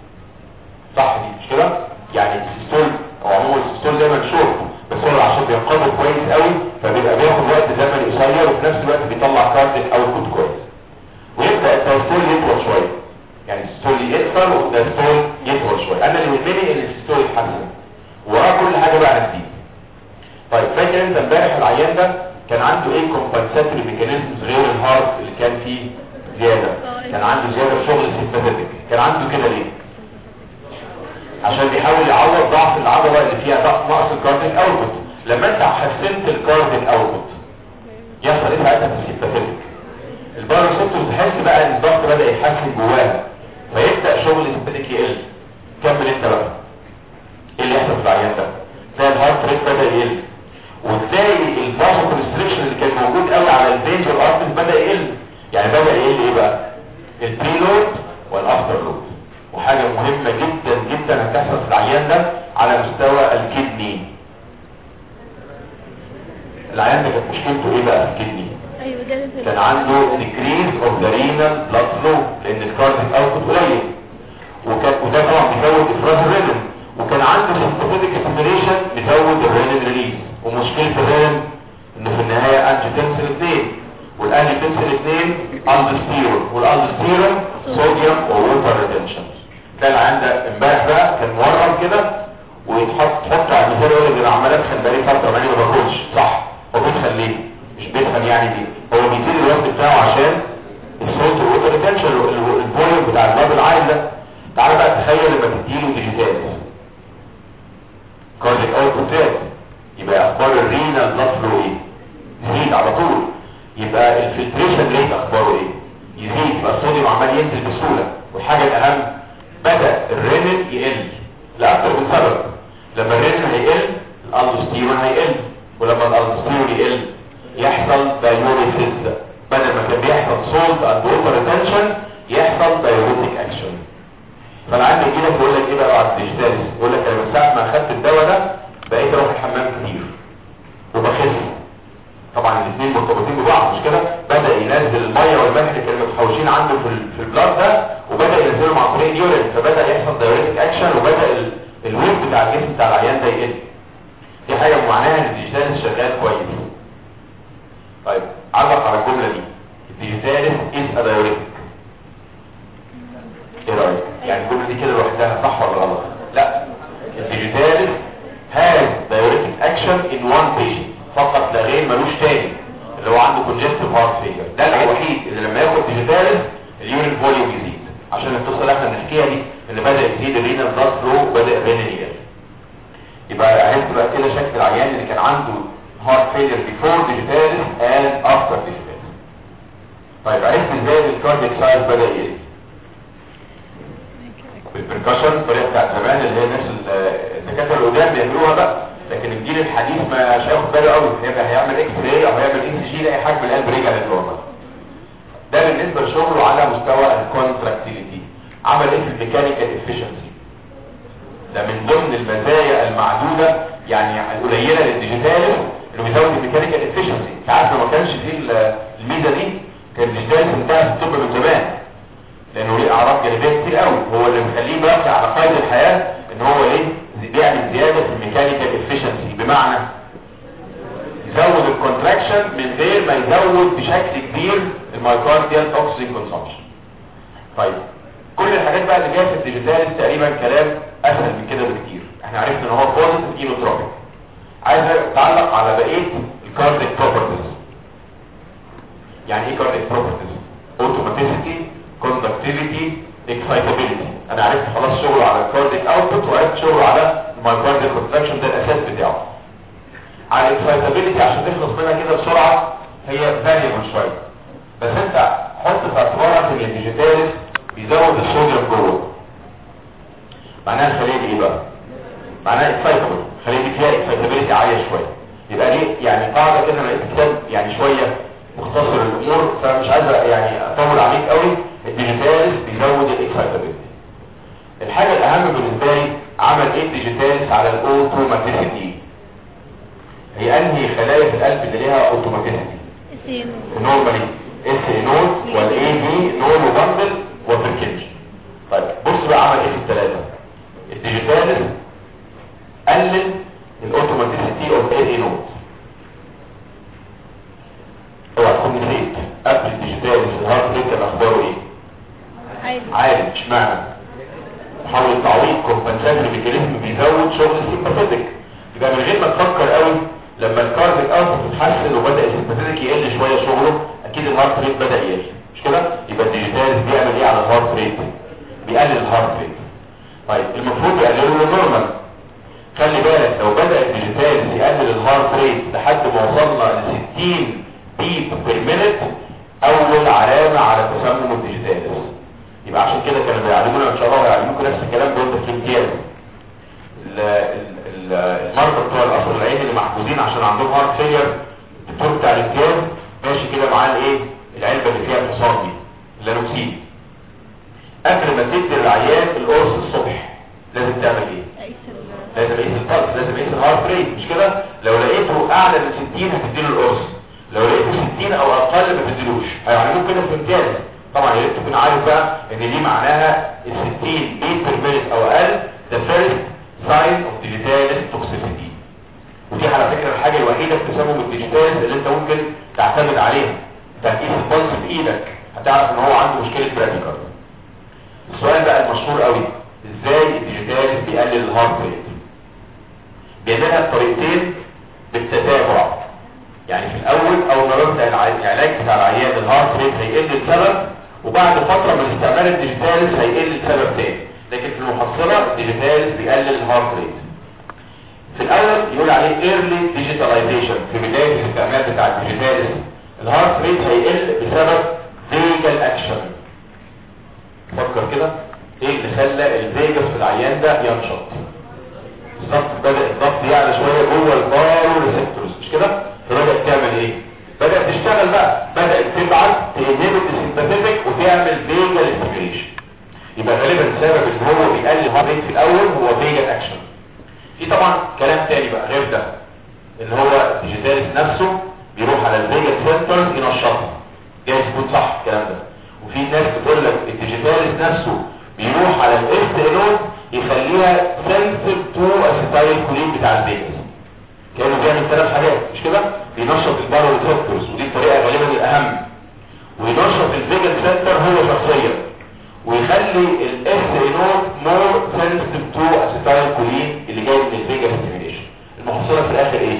صح دي مش كده يعني السيستول او عموما السيستول دايما شورت بس هو عشان بينقبض كويس قوي فبيبقى بياخد وقت زمني قصير وفي نفس الوقت بيطلع كارديك اوتبوت كويس ويبدا الدايستول يطول شويه يعني السيستول يقصر والدايستول يطول شويه انا اللي يهمني ان السيستول يتحسن وراه كل حاجه بقى جديد طيب فاكر انت امبارح العيان ده كان عنده ايه كومبنساتوري ميكانيزمز غير الهارت اللي كان فيه زياده كان عنده زياده في شغل السيمباثيك كان عنده كده ليه عشان بيحاول يعوض ضعف العضله اللي فيها ضعف نقص الكارديك اوتبوت لما انت حسنت الكارديك اوتبوت يحصل ايه ساعتها في السيمباثيك الباراسيتوس تحس بقى ان الضغط بدا يتحسن جواها فيبدا شغل السيمباثيك يقل كمل انت بقى ايه اللي يحصل في العيان ده ده الهارت ريت بدا يقل وازاي الفاسو كونستريكشن اللي كان موجود قوي على الفينز والارترز بدا يقل يعني بدا يقل ايه بقى البريلود والافتر لود وحاجه مهمه جدا جدا هتحصل في العيان ده على مستوى الكدني العيان ده كانت مشكلته ايه بقى في الكدني ايوه ده اللي كان عنده decrease of the renal blood flow لان الكارديك اوتبوت قليل وكان وده طبعا بيزود افراز الرينين وكان عنده sympathetic stimulation بيزود الرينين ريليز ومشكله الرينين انه في النهايه انجيوتنسين 2 والانجيوتنسين 2 الدستيرون والالدستيرون صوديوم ووتر ريتنشن كان عنده امبارح بقى كان مورم كده ويتحط تحط على المثال يقول لك انا عمال ادخن بقالي فتره ماني ما باكلش صح هو بيدخن ليه؟ مش بيدخن يعني دي هو بيزيد الوزن بتاعه عشان الصوت والوتر ريتنشن الفوليوم بتاع الباب العالي ده تعالى بقى تخيل لما تديله ديجيتال زاد يبقى اخبار الرينا بلاد فلو ايه يزيد على طول يبقى الفلتريشن ريت اخباره ايه يزيد يبقى الصوديوم عمال ينزل بسهوله والحاجه الاهم بدا الرينين يقل لاكثر من سبب لما الرينين هيقل الالدوستيرون هيقل ولما الالدوستيرون يقل يحصل دايوريسيس بدل ما كان بيحصل سولت اند ووتر ريتنشن يحصل دايوريتك اكشن فانا عندي يجي لك يقول لك ايه بقى بعد الديجيتاليس يقول لك انا من ساعه ما اخدت الدواء ده بقيت اروح الحمام كتير وبخس طبعا الاثنين مرتبطين ببعض مش كده بدا ينزل الميه والملح اللي كانوا متحوشين عنده في ال- في البلاد ده وبدا ينزلهم عن طريق اليورين فبدا يحصل دايوريتك اكشن وبدا ال- الويت بتاع الجسم بتاع العيان ده يقل دي حاجه معناها ان الديجيتاليس شغال كويس طيب علق على الجمله دي الديجيتاليس از ادايوريتك ايه رايك يعني الجمله دي كده لوحدها صح ولا غلط لا الديجيتاليس has diuretic action in one patient فقط لا غير ملوش تاني اللي هو عنده congestive heart failure ده الوحيد اللي لما ياخد ديجيتاليس اليورين فوليوم يزيد عشان القصه اللي احنا بنحكيها دي ان بدا يزيد الرينال بلاد فلو وبدا الرينال يقل يبقى عرفت بقى كده شكل العيان اللي كان عنده heart failure before digitalis and after digitalis طيب عرفت ازاي ان الكاردياك سايز بدا يقل بالبركشن الطريقه بتاعت زمان اللي هي نفس ال- الدكاتره القدام بيعملوها بقى لكن الجيل الحديث ما مش هياخد باله قوي هيبقى هيعمل اكس راي او هيعمل اي سي جي يلاقي حجم القلب رجع للنورمال ده بالنسبه لشغله على مستوى الكونتراكتيليتي عمل ايه في الميكانيكال افيشنسي ده من ضمن المزايا المعدوده يعني القليله للديجيتال انه بيزود الميكانيكال افيشنسي انت عارف لو ما كانش فيه ال- الميزه دي كان الديجيتال انتهى في الطب من زمان لانه ليه اعراض جانبيه كتير قوي هو اللي مخليه باقي على قيد الحياه ان هو ليه زي- بيعمل زياده في الميكانيكال افيشنسي بمعنى يزود الكونتراكشن من غير ما يزود بشكل كبير المايكارديال اوكسجين كونسومشن طيب كل الحاجات بقى اللي جايه في الديجيتال تقريبا كلام اسهل من كده بكتير احنا عرفنا ان هو بوزيتيف اينوتروبيك عايز اتعلق على بقيه الكارديك بروبرتيز يعني ايه كارديك بروبرتيز اوتوماتيسيتي كوندكتيفيتي اكسايتابيلتي انا عرفت خلاص شغل على الكارديك اوتبوت وعرفت شغل على المايكارديال كونتراكشن ده الاساس بتاعه على الاكسايتابيلتي عشان تخلص منها كده بسرعه هي فاريبل شويه بس انت حط في اعتبارك ان الديجيتاليس بيزود الصوديوم جوه معناها الخليه دي ايه بقى معناها اكسايتابل الخليه دي فيها اكسايتابيلتي عاليه شويه يبقى دي يعني قاعده كده انا لقيت كتاب يعني شويه مختصر الامور فمش عايز يعني اطول عليك قوي الديجيتاليس بيزود الاكسايتابيلتي الحاجه الاهم بالنسبه لي عمل ايه الديجيتاليس على الاوتوماتيسيتي هي انهي خلايا في القلب اللي ليها اوتوماتيسيتي نورمالي اس نود والاي بي نول وبندل وبركنج طيب بص بقى عمل ايه في الثلاثه الديجيتاليس قلل الاوتوماتيسيتي اوف اي نود اوعى تكون نسيت قبل الديجيتاليس الهارت ريت كان اخباره ايه عادي عالي اشمعنى محاولة تعويض كومبنساتري ميكانيزم بيزود شغل السيمباثيتك يبقى من غير ما تفكر قوي لما الكارديك اوتبوت اتحسن وبدا السيمباثيتك يقل شويه شغله اكيد الهارت ريت بدا يقل مش كده يبقى الديجيتاليس بيعمل ايه على الهارت ريت بيقلل الهارت ريت طيب المفروض يقلله للنورمال خلي بالك لو بدا الديجيتاليس يقلل الهارت ريت لحد ما وصلنا ل 60 بيب بير مينت اول علامه على تسمم الديجيتاليس يبقى عشان كده كانوا بيعلمونا ان شاء الله هيعلموكم نفس الكلام ده وانت في الامتياز ال- ال- ال- المرضى بتوع القصر العيني اللي محجوزين عشان عندهم هارت فيلير الدكتور بتاع الامتياز ماشي كده معاه الايه العلبه اللي فيها الحصان دي اللانوكسين قبل ما تدي العيان القرص الصبح لازم تعمل ايه قيس ال- لازم اقيس البلس لازم اقيس الهارت ريت مش كده لو لقيته اعلى من 60 هتديله القرص لو لقيته 60 او اقل ما تديلوش هيعلموك كده في الامتياز طبعا يا ريت تكون عارف بقى ان دي معناها ال 60 بيت بير مينت او اقل ده فيرست ساين اوف ديجيتاليس توكسيسيتي ودي على فكره الحاجه الوحيده في تسمم الديجيتاليس اللي انت ممكن تعتمد عليها انت هتقيس البلس بايدك هتعرف ان هو عنده مشكله براديكال السؤال بقى المشهور قوي ازاي الديجيتاليس بيقلل الهارت ريت بيعملها بطريقتين بالتتابع يعني في الاول اول ما ببدا الع- العلاج بتاع العيان الهارت ريت هيقل السبب وبعد فتره من استعمال الديجيتاليس هيقل السبب تاني لكن في المحصله الديجيتاليس بيقلل الهارت ريت في الاول يقول عليه ايرلي ديجيتاليزيشن في بدايه الاستعمال بتاع الديجيتاليز الهارت ريت هيقل بسبب فيجال اكشن فكر كده ايه اللي خلى الفيجاس في العيان ده ينشط الضغط بدا الضغط يعلى شويه جوه البارو ريسبتورز مش كده فبدات تعمل ايه بدات تشتغل بقى بدات تبعت تنهبط السيمباثيك وتعمل فيجال ستيميوليشن يبقى غالبا سبب ان هو بيقلل الهارت ريت في الاول هو فيجال اكشن في طبعا كلام تاني بقى غير ده ان هو الديجيتاليس نفسه بيروح على الفيجال سنترز ينشطها جايز يكون صح الكلام ده وفي ناس بتقول لك الديجيتاليس نفسه بيروح على الاس انود يخليها سنسيف تو اسيتايل كولين بتاع الفيجاس كانه بيعمل ثلاث حاجات مش كده بينشط البارو ريسبتورز ودي الطريقه غالبا الاهم وينشط الفيجال سنتر هو شخصيا ويخلي الاس انود مور سنسيف تو اسيتايل كولين اللي جاي من الفيجال ستيميليشن المحصله في الاخر ايه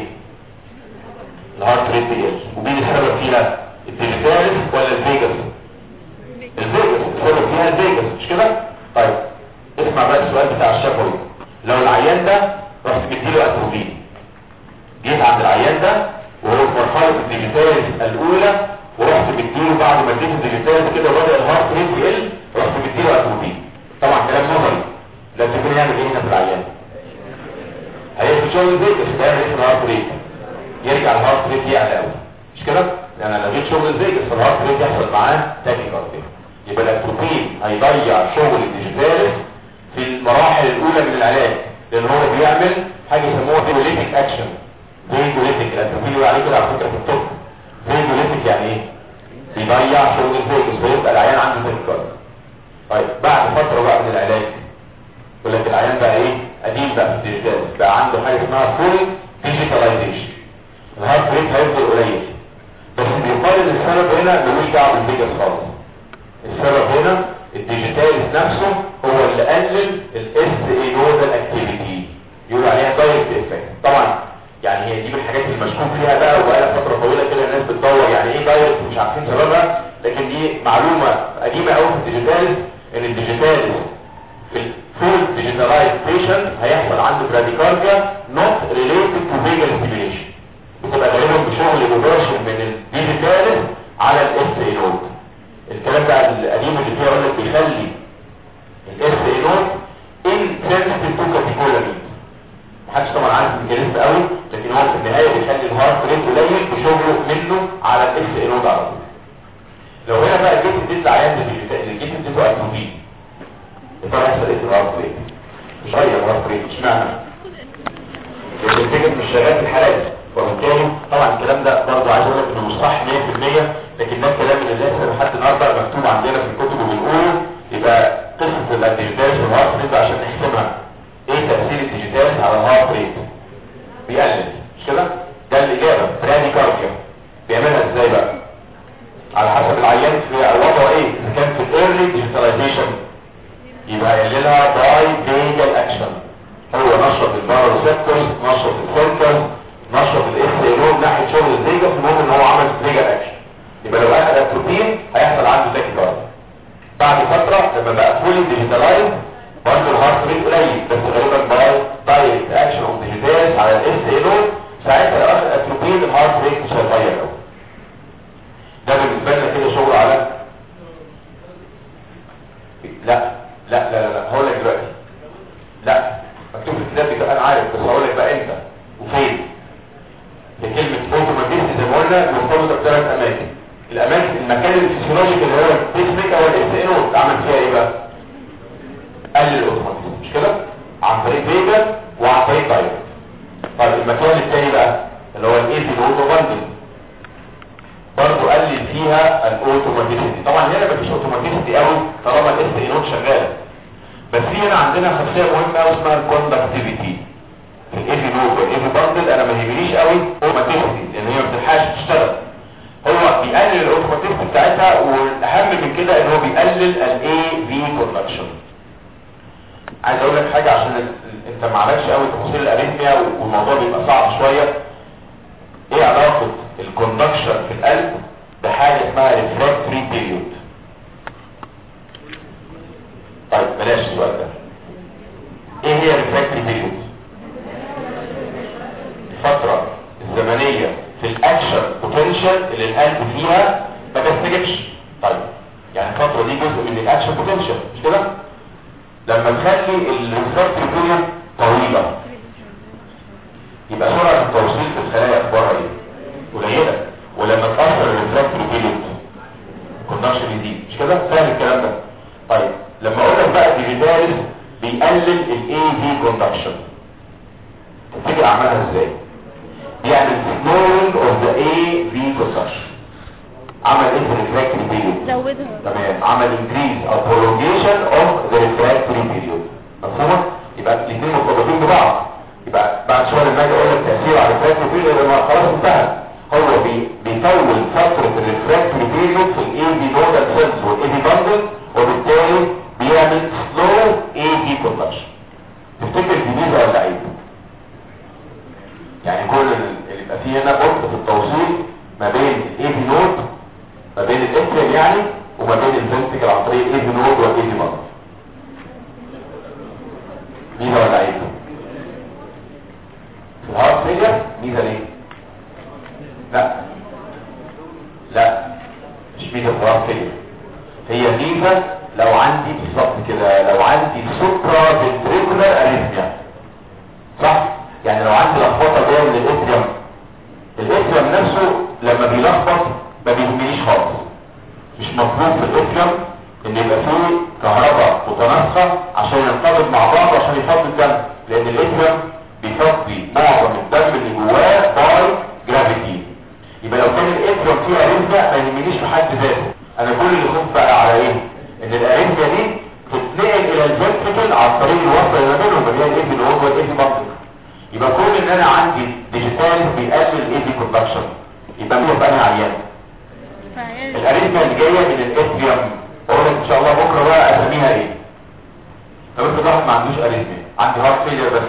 الهارت ريت بيقل ومين السبب فيها الديجيتاليس ولا الفيجاس الفيجاس السبب فيها الفيجاس مش كده طيب اسمع بقى السؤال بتاع الشفوي لو العيان ده رحت مديله اتروبين جيت عند العيان ده وهو في مرحله الديجيتاليس الاولى ورحت مديله بعد ما اديته الديجيتاليس كده وبدا الهارت ريت يقل رحت مديله اتروبين طبعا كلام نظري لا تكون يعمل ايه هنا في العيان هيقفل شغل الفيجاس هيعمل ايه في الهارت ريت يرجع الهارت ريت يعلى قوي مش كده لان انا جيت شغل الفيجاس فالهارت ريت يحصل معاه تاكي كارديا يبقى الاتروبين هيضيع شغل الديجيتاليس في المراحل الاولى من العلاج لان هو بيعمل حاجه يسموها فيجوليتيك اكشن فيجوليتيك الاتروبين يقول عليه كده على فكره في الطب فيجوليتيك يعني ايه بيضيع شغل الفيجاس فيبقى العيان عنده تاكي كارديا طيب بعد فتره بقى من العلاج يقول لك العيان بقى ايه قديم بقى في الديجيتاليس بقى عنده حاجه اسمها فول ديجيتاليزيشن الهارت ريت هيفضل قليل بس بيقال ان السبب هنا ملوش دعوه بالفيجاس خالص السبب هنا الديجيتاليس نفسه هو اللي قلل الاس اي نودال اكتيفيتي يقول عليها دايركت افكت طبعا يعني هي دي من الحاجات اللي مشكوك فيها بقى وبقالها فتره طويله كده الناس بتدور يعني ايه دايركت ومش عارفين سببها لكن دي معلومه قديمه قوي في الديجيتاليس ان الديجيتاليس في الفول ديجيتالايز بيشنت هيحصل عنده براديكارديا نوت ريليتد تو فيجال ستيميليشن بتبقى غالبا بشغل مباشر من الديجيتاليس على الاس اي نود الكلام بقى القديم اللي فيه يقول لك بيخلي الاس اي نود ان سنسيتيف تو كاتيكولامين محدش طبعا عارف الميكانيزم قوي لكن هو في النهايه بيخلي الهارت ريت قليل بشغله منه على الاس اي نود على طول لو هنا بقى جيت اديت العيان اللي جيت اديته اتروبين يبقى هيحصل ايه في الهارت ريت مش غير الهارت ريت اشمعنى لان الفكر مش شغال في الحالات دي وبالتالي طبعا الكلام ده برضه عايز اقول لك انه مش صح 100% لكن ده الكلام اللي لسه لحد النهارده مكتوب عندنا في الكتب وبنقوله يبقى قصه الديجيتاليس والهارت ريت عشان نحسبها ايه تاثير الديجيتاليس على الهارت ريت بيقلل مش كده ده الاجابه براديكارديا بيعملها ازاي بقى على حسب العيان في وضعه ايه اذا كان في الايرلي ديجيتاليزيشن يبقى يقللها باي فيجال اكشن هو نشط الباراسيبتورز نشط السنترز نشط الاس ايرون ناحيه شغل الفيجاس المهم ان هو عمل فيجال اكشن يبقى لو اخذ البروتين هيحصل عنده تاكي كارديا بعد فتره لما بقى فولي ديجيتالايز برضه الهارت ريت قليل بس غالبا باي دايركت اكشن اوف ديجيتالز على الاس ايرون ساعتها لو اخذ اتروبين الهارت ريت مش هيتغير قوي ده بالنسبه لنا كده شغل على لا لا لا لا هقول لك دلوقتي لا مكتوب في الكتاب بتاع انا عارف بس هقول لك بقى امتى وفين كلمة فوتوماتيزم زي ما قلنا مرتبطة بثلاث أماكن الأماكن المكان الفسيولوجيك اللي هو البيسميك أو الاس انود عمل فيها إيه بقى؟ قلل الأوتوماتيزم مش كده؟ عن طريق فيجا وعن طريق دايركت طيب المكان الثاني بقى اللي هو الايزي نود وبندل برضه قلل فيها الاوتوماتيسيتي طبعا هنا مفيش اوتوماتيسيتي قوي طالما الاس انود شغاله بس في هنا عندنا خاصيه مهمه قوي اسمها الكوندكتيفيتي في الايفي نود والايفي باندل انا ما يهمنيش قوي اوتوماتيسيتي لان هي ما بتلحقش تشتغل هو بيقلل الاوتوماتيسيتي بتاعتها والاهم من كده ان هو بيقلل الاي في كوندكشن عايز اقول لك حاجه عشان ال- انت ما عملتش قوي تفاصيل الاريثميا والموضوع بيبقى صعب شويه ايه علاقه الكوندكشن في القلب بحاجه اسمها ريفراكتري بيريود طيب بلاش السؤال ده ايه هي ريفراكتري بيريود الفترة الزمنية في الاكشن بوتنشال اللي القلب فيها ما بيستجبش طيب يعني الفترة دي جزء من الاكشن بوتنشال مش كده لما تخلي الريفراكتوري بيريود طويلة يبقى سرعة التوصيل في الخلايا اخبارها ايه قليلة ولما تأثر الريفراكتوري بيريود كوندكشن يزيد مش كده سهل الكلام ده طيب لما اقول لك بقى ديجيتاليز بيقلل الاي في كوندكشن تفتكر اعملها ازاي يعني slowing of the AV consumption عمل ايه في الريفراكتوري بيريود زودها تمام عمل increase او prolongation of the refractory period مفهومة؟ يبقى الاثنين مرتبطين ببعض يبقى بعد شوية لما اجي اقول لك تأثير على الريفراكتوري بيريود لما خلاص انتهى هو بي بيطول فترة الريفراكتوري بيريود في الاي في نودال سيلز والاي في باندل وبالتالي بيعمل سلو اي في كونتاكشن تفتكر دي ميزة ولا عيب؟ يعني كل اللي يبقى فيه هنا قرب في التوصيل ما بين الاي في نود ما بين الاتريال يعني وما بين الفنتكل عن طريق الاي في نود والاي في باندل ميزة ولا عيب؟ في الهارت فيلير ميزة ليه؟ لا لا مش ميزة في الهارت فيلير هي ميزة لو عندي بالظبط كده لو عندي سوبرا فنتريكولار اريثميا صح؟ يعني لو عندي لخبطة جاية من الاتريوم الاتريوم نفسه لما بيلخبط ما بيهمنيش خالص مش مطلوب في الاتريوم ان يبقى فيه كهرباء متناسقة عشان ينطبق مع بعض عشان يفضي الدم لان الاتريوم بيفضي معظم الدم اللي جواه باي جرافيتي يبقى لو كان الاتريوم فيه اريثميا ما يهمنيش في حد ذاته انا كل اللي خف بقى على ايه ان الاريثميا دي تتنقل الى الفنتريكل عن طريق الوصل اللي ما بينهم اللي هي الايه اللي هو الايه منطق يبقى كل ان انا عندي ديجيتال بيقلل الايه دي كوندكشن يبقى مين يبقى انا عيان فعيال الاريثميا اللي جايه من الاتريوم اقول لك ان شاء الله بكره بقى اسميها ايه لو انت واحد ما عندوش اريثميا عندي هارت فيلير بس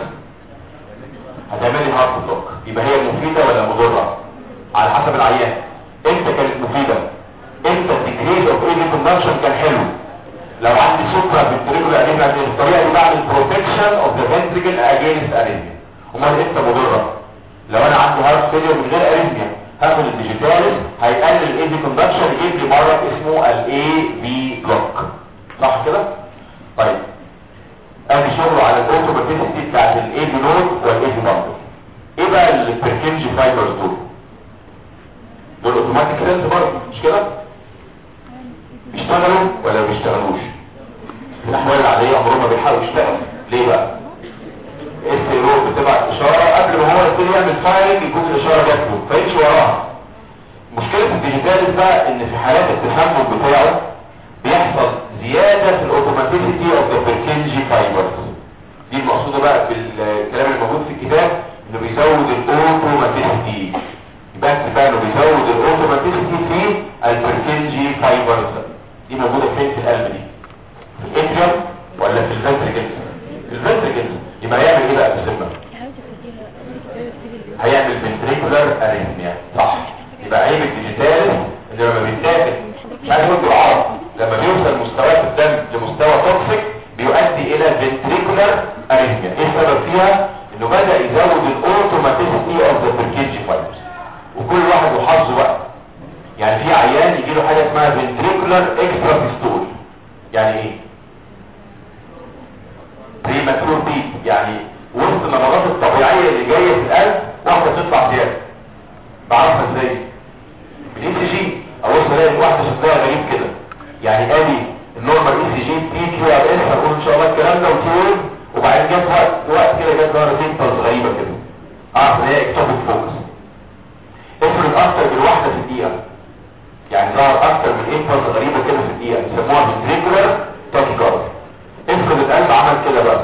هتعملي هارت بلوك يبقى هي مفيده ولا مضره على حسب العيان امتى كانت مفيده امتى الديكريز اوف ايدي كوندكشن كان حلو لو عندي سكر في التريكولا اريثميا الطريقه دي بعمل بروتكشن اوف ذا فنتريكل اجينست اريثميا امال امتى مضره لو انا عندي هارت فيلير من غير اريثميا هاخد الديجيتاليس هيقلل الاي في كوندكشن يجيب لي مرض اسمه الاي في بلوك صح كده طيب ادي شغله على الاوتوماتيسيتي بتاعت الاي في نود والاي في باندل ايه بقى البركنجي فايبرز دول دول اوتوماتيك سيلز برضه مش كده بيشتغلوا ولا ما بيشتغلوش في الاحوال العاديه عمرهم ما بيحاولوا يشتغلوا ليه بقى السيرو بتبعت اشاره قبل ما هو يبتدي يعمل فايرنج يكون الاشاره جات له فيمشي وراها مشكله الديجيتاليس بقى ان في حالات التحمل بتاعه بيحصل زياده في الاوتوماتيسيتي اوف ذا بيركنجي فايبرز دي المقصوده بقى بالكلام اللي موجود في الكتاب انه بيزود الاوتوماتيسيتي يبقى اكتب بقى انه بيزود الاوتوماتيسيتي في البيركنجي فايبرز دي موجوده فين في القلب دي في الاتريوم ولا في الفنتريكلز في الفنتريكلز يبقى هيعمل ايه بقى في السمه هيعمل ventricular arrhythmia صح يبقى عيب الديجيتال ان لما بيتاخد مش عايز اقول بالعربي لما بيوصل مستويات الدم لمستوى توكسيك بيؤدي الى ventricular arrhythmia ايه السبب فيها انه بدا يزود الاوتوماتيسيتي اوف ذا بركيجي فايبرز وكل واحد وحظه بقى يعني في عيان يجي له حاجه اسمها ventricular extra systole يعني ايه بريماتور بيت يعني وسط النبضات الطبيعية اللي جاية في القلب واحدة تطلع زيادة بعرفها ازاي بالاي سي جي ابص الاقي واحدة شكلها غريب كده يعني ادي النورمال اي سي جي تي كيو ار اس هنقول ان شاء الله الكلام ده وتي وبعدين جت وقت وقت كده جت ظهر سيمبلز غريبة كده اعرف ان هي اكتوبيك فوكس افرض اكتر من واحدة في الدقيقة يعني ظهر اكتر من امبلز غريبة كده في الدقيقة بيسموها ventricular tachycardia افرض القلب عمل كده بقى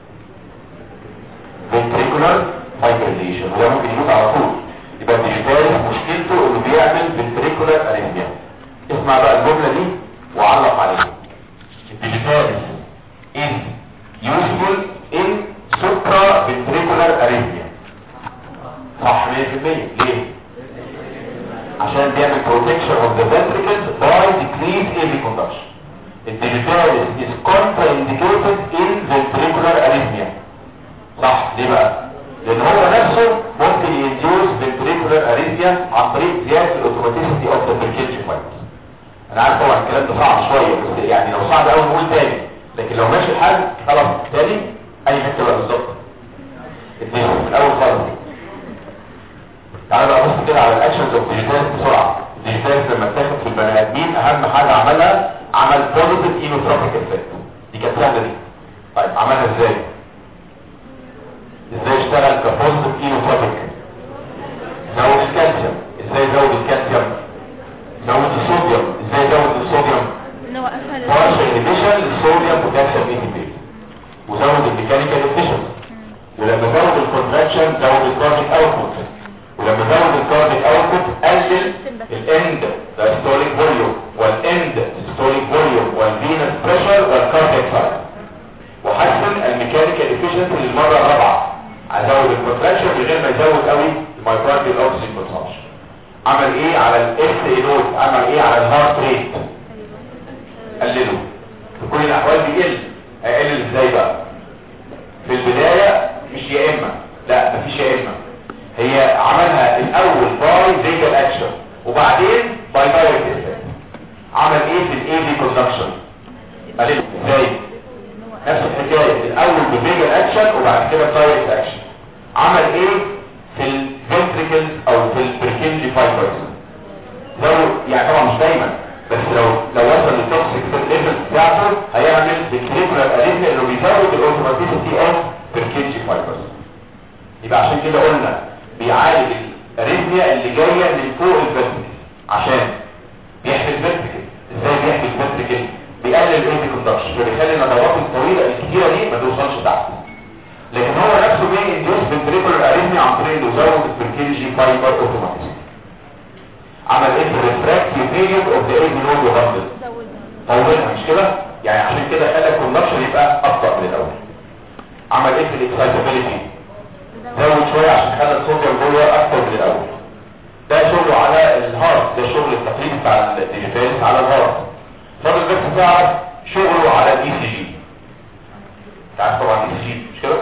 ventricular fibrillation وده ممكن يموت على طول يبقى الديجيتال مشكلته انه بيعمل ventricular arrhythmia اسمع بقى الجملة دي وعلق عليها الديجيتال is useful in supraventricular arrhythmia صح 100% ليه؟ عشان بيعمل protection of the ventricles by decreased AV conduction الديجيتاليس is contraindicated in ventricular arrhythmia صح ليه بقى لان هو نفسه ممكن انا عارف طبعا الكلام ده صعب شويه بس يعني لو صعب قوي نقول تاني لكن لو ماشي الحال خلاص تاني اي حته بقى بالظبط اتنين من الاول خالص تعالى بقى بص كده على الاكشنز اوف ديجيتالز بسرعه الديجيتالز لما اتاخد في البني ادمين اهم حاجه عملها عمل بوزيتيف اينوتروبيك افكت دي كانت سهله دي طيب عملها ازاي ازاي اشتغل كبوزيتيف اينوتروبيك زود الكالسيوم ازاي زود الكالسيوم زود الصوديوم ازاي زود الصوديوم ان هو قفل بارشل انيبيشن للصوديوم بوتاسيوم اي وزود الميكانيكال افيشنسي ولما زود الكونتراكشن زود الكارديك اوتبوت ولما زود الكارديك اوتبوت قلل الاند دايستوليك فوليوم والاند سيستوليك فوليوم والفينس بريشر والكارديك سايز وحسن الميكانيكال افيشنسي للمره الرابعه ازود الكونتراكشن من غير ما يزود قوي المايكروبيال اوكسجين كونسامشن عمل ايه على الاس اي نوت عمل ايه على الهارت ريت قلله في كل الاحوال بيقل هيقلل ازاي بقى في البداية مش يا اما لا مفيش يا اما هي عملها الاول باي فيجل اكشن وبعدين باي دايركت افكت عمل ايه في الاي في كوندكشن قلله ازاي نفس الحكاية الاول بفيجل اكشن وبعد كده دايركت اكشن عمل ايه في الفنتريكلز او في البركنجي فايبرز لو يعني طبعا مش دايما بس لو لو وصل للتوكسيك ليفل بتاعته هيعمل فيكتريكولار اريثميا انه بيزود الاوتوماتيسيتي اوف بركنجي فايبرز يبقى عشان كده قلنا بيعالج الاريثميا اللي جايه من فوق الفنتريكل عشان بيحمي الفنتريكل ازاي بيحمي الفنتريكل بيقلل الايدي كوندكشن فبيخلي النضارات الطويله الكتيره دي ما توصلش تحت لكن هو نفسه بيندوس فنتريكولار اريثميا عن طريق انه يزود البركنجي فايبر اوتوماتيسيتي عمل ايه في الريفراكتيف بيريود اوف ذا ايدي نود وغمض طولها مش كده يعني عشان كده خلى الكونكشن يبقى ابطا من الاول عمل ايه في الاكسايتابيلتي زود شويه عشان خلى الصوديوم جوه اكتر من الاول ده شغله على الهارت ده شغل التقليد بتاع الديجيتالز على الهارت فاضل بس تعرف شغله على الاي سي جي تعرف طبعا الاي سي جي مش كده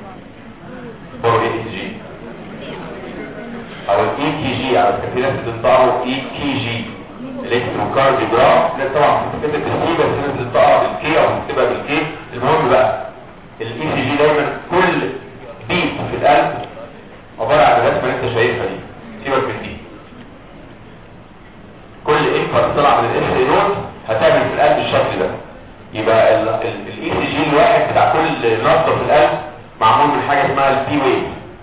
هو ايه الاي سي جي او الاي كي جي على فكره في ناس بتنطقه اي كي جي الكتروكارديوجرام ده طبعا بتكتب بالسي بس الناس بتنطقها بالكي او بتكتبها بالكي المهم بقى الاي سي جي دايما كل بيت في القلب عباره عن الرسمه اللي انت شايفها دي سيبك من دي كل انفر طلع من الاس اي نوت هتعمل في القلب الشكل ده يبقى الاي سي جي الواحد بتاع كل نقطه في القلب معمول من حاجه اسمها البي ويف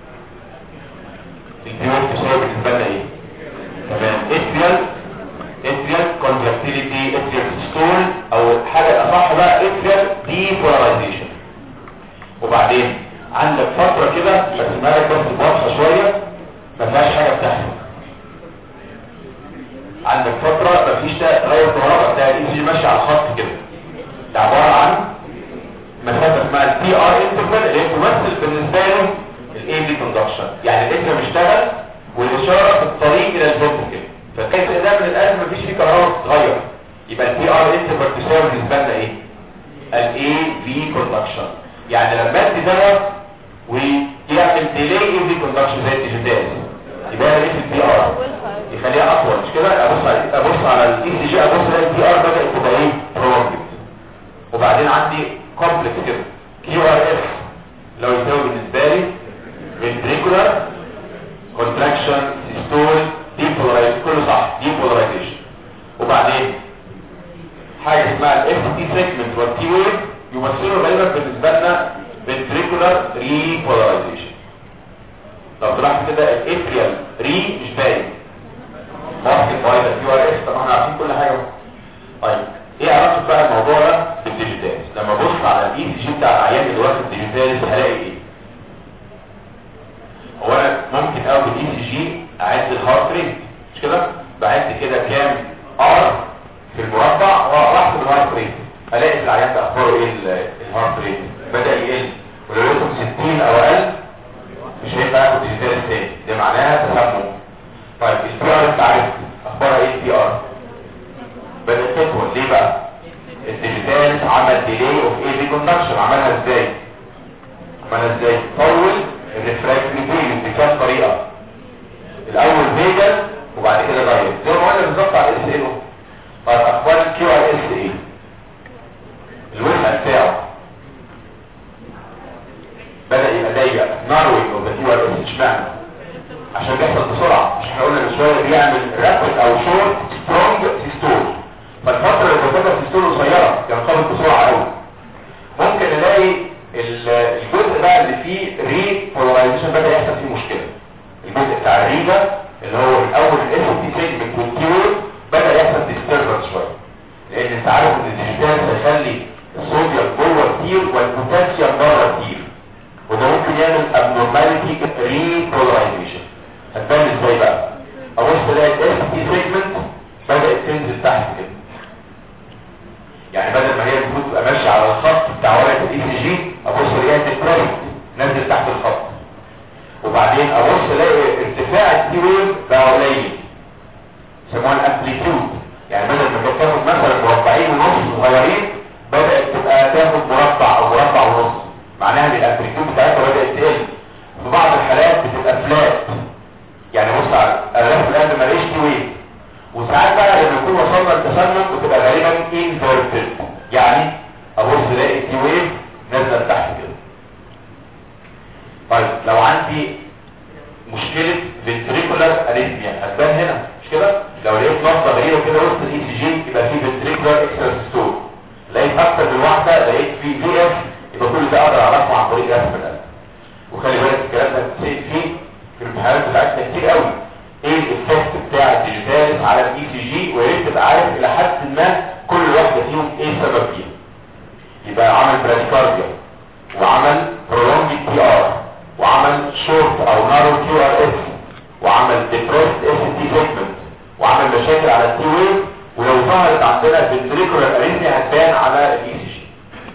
البي ويف تساوي بالنسبه لنا ايه تمام اتريال اتريال كونتراكتيليتي اتريال ستول او حاجه اصح بقى اتريال دي بولاريزيشن وبعدين عندك فتره كده برسمها لك بس واضحه شويه ما فيهاش حاجه بتحصل عندك فتره ما فيش تغير كهرباء ده الاي جي ماشي على الخط كده ده عباره عن مسافه اسمها البي ار انترفال اللي هي تمثل بالنسبه له الاي دي كوندكشن يعني الاسم اشتغل والاشاره في الطريق الى الفنتركل فكيف ده من القلب مفيش فيه كهرباء بتتغير يبقى البي ار انترفال تساوي بالنسبه لنا ايه الاي في كوندكشن يعني لما ادي دواء ويعمل ديلي اي في كوندكشن زي الديجيتال يبقى ايه في البي ار يخليها اطول مش كده ابص على ابص على الاي سي جي ابص الاقي البي ار بدات تبقى ايه برولونجد وبعدين عندي كومبلكس كده كيو ار اس لو يساوي بالنسبه لي ventricular contraction systole depolarization كله صح depolarization وبعدين حاجه اسمها الاف تي سيجمنت والتي ويف يمثلوا غالبا بالنسبه لنا ventricular repolarization لو طلعت كده الاتريال ري مش باين ماركت باي كيو ار اس طبعا احنا عارفين كل حاجه طيب ايه علاقه بقى الموضوع ده بالديجيتال لما ابص على الاي سي جي بتاع العيان اللي واخد ديجيتال هلاقي ايه هو انا ممكن قوي بالاي سي جي اعد الهارت ريت مش كده بعد كده كام ار في المربع واحسب الهارت ريت الاقي في العيان ده اخباره ايه ال- الهارت ريت بدا يقل ولو لقيته 60 او اقل مش هينفع ياخد ديجيتال تاني ده معناها تسمم طيب البي ار انت عارف اخبارها ايه البي ار بدات تطول ليه بقى الديجيتال عمل ديلي اوف اي دي كوندكشن عملها ازاي عملها ازاي طول الريفراكتري بيريود بكام طريقه الاول فيجل وبعد كده دايركت زي ما قلنا بالظبط على الاس ال طيب اشمعنى عشان بيحصل بسرعه مش احنا قلنا من شويه بيعمل رابid او شورت سترونج سيستول فالفتره اللي بتبقى سيستول قصيره ينقبض بسرعه قوي ممكن نلاقي ال- الجزء بقى اللي فيه ري بولاريزيشن بدا يحصل فيه مشكله الجزء بتاع الريجا اللي هو من اول الاس تي سيجمنت والكيور بدا يحصل ديستربنس شويه لان انت عارف ان الديجيتال هيخلي الصوديوم جوه كتير والبوتاسيوم بره كتير وده ممكن يعمل abnormality repolarization هتبان ازاي بقى ابص الاقي الاس تي سيجمنت بدات تنزل تحت كده يعني بدل ما هي المفروض تبقى ماشيه على الخط بتاع ورقه الاي سي جي ابص الاقيها ديبريس نزل تحت الخط وبعدين ابص الاقي ارتفاع التي ويف بقى قليل يسموها الامبليتيود يعني بدل ما كانت تاخد مثلا مربعين ونص صغيرين بدات تبقى تاخد مربع او مربع ونص معناها ان الامبليتيود بتاعتها بدات تقل في بعض الحالات بتبقى فلات يعني بص على الاف الان ماليش تي ويف وساعات بقى لما يكون وصلنا للتسنن بتبقى غالبا انفيرتد يعني ابص الاقي التي ويف نازله لتحت كده طيب لو عندي مشكلة ventricular arrhythmia هتبان هنا مش كده لو لقيت نقطة غريبة كده وسط الاي سي جي يبقى في ventricular extrasystole لقيت اكتر من واحدة لقيت في في اف يبقى كل ده اقدر اعرفه عن طريق رسم القلب وخلي بالك الكلام ده بتسأل فيه في الامتحانات بتاعتنا كتير قوي ايه الايفكت بتاع الديجيتالز على الاي سي جي ويا ريت تبقى عارف الى حد ما كل واحدة فيهم ايه السبب فيها يبقى عمل براديكارديا وعمل prolonged تي ار وعمل شورت او نارو كيو ار اس وعمل ديبريسد اس تي سيجمنت وعمل مشاكل على التي ويف ولو ظهرت عندنا فنتريكولار اريثميا هتبان على الاي سي جي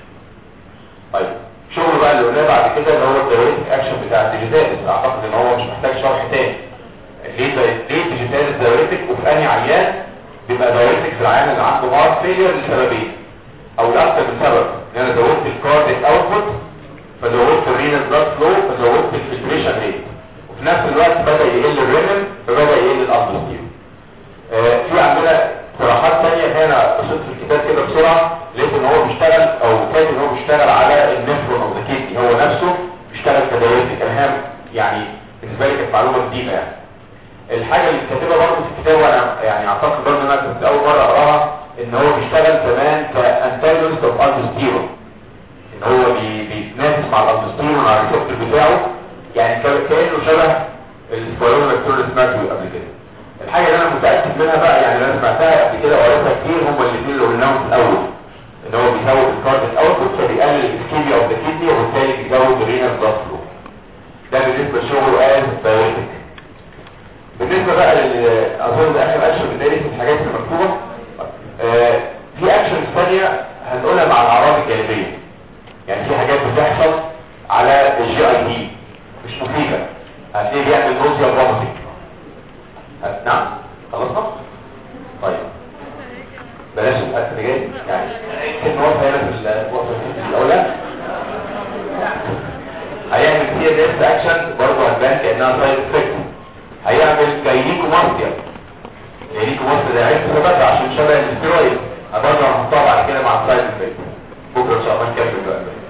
طيب شغل بقى اللي قلناه بعد كده اللي هو الدايوريتك اكشن بتاع الديجيتالز اعتقد ان هو مش محتاج شرح تاني ليه ده ليه الديجيتالز دايوريتك وفي انهي عيان بيبقى دايوريتك في العيان اللي عنده هارت فيلير لسببين او لاكتر من سبب ان انا زودت الكارديك اوتبوت فزودت الرينال بلاد فلو فزودت الفلتريشن ريت وفي نفس الوقت بدا يقل الرينال فبدا يقل الاندوستيرون آه في عندنا اقتراحات ثانيه هنا بصيت في الكتاب كده بسرعه لقيت ان هو بيشتغل او كاتب ان هو بيشتغل على النفرون او ذا هو نفسه بيشتغل كدايرتك اهم يعني بالنسبه لي كانت معلومه جديده يعني الحاجه اللي كاتبها برضه في الكتاب وانا يعني اعتقد برضه ان انا كنت اول مره اقراها ان هو بيشتغل كمان كانتاجونست اوف اندوستيرون ان هو بي- بيتنافس مع الالدوستيرون على الريسبتور بتاعه يعني كا- كانه شبه السكويرون اللي سمعته قبل كده الحاجه اللي انا متاكد منها بقى يعني اللي انا سمعتها قبل كده وقريتها كتير هم الاثنين اللي قلناهم في الاول ان هو بيزود الكارديك اوتبوت فبيقلل الاسكيميا اوف ذا كيدني وبالتالي بيزود الرينال بلاد فلو ده بالنسبه لشغله از بايوتيك بالنسبه بقى لل اظن ده اخر اكشن بتلاقي في الحاجات اللي مكتوبه آه في اكشنز ثانيه هنقولها مع الاعراض الجانبيه يعني في حاجات بتحصل على الجي اي دي مش مفيدة هتلاقيه بيعمل نوزيا وفوميتنج هت- نعم خلصنا طيب بلاش الحته اللي جاي يعني ممكن نوقف هنا في الوقفه في الاولى هيعمل سي اس اكشن برضه هتبان كانها سايد افكت هيعمل جاينيكوماستيا جاينيكوماستيا ده عرفت سببها عشان شبه الاستيرويد برضه هنحطها بعد كده مع السايد افكت بكره ان شاء الله نكمل بقى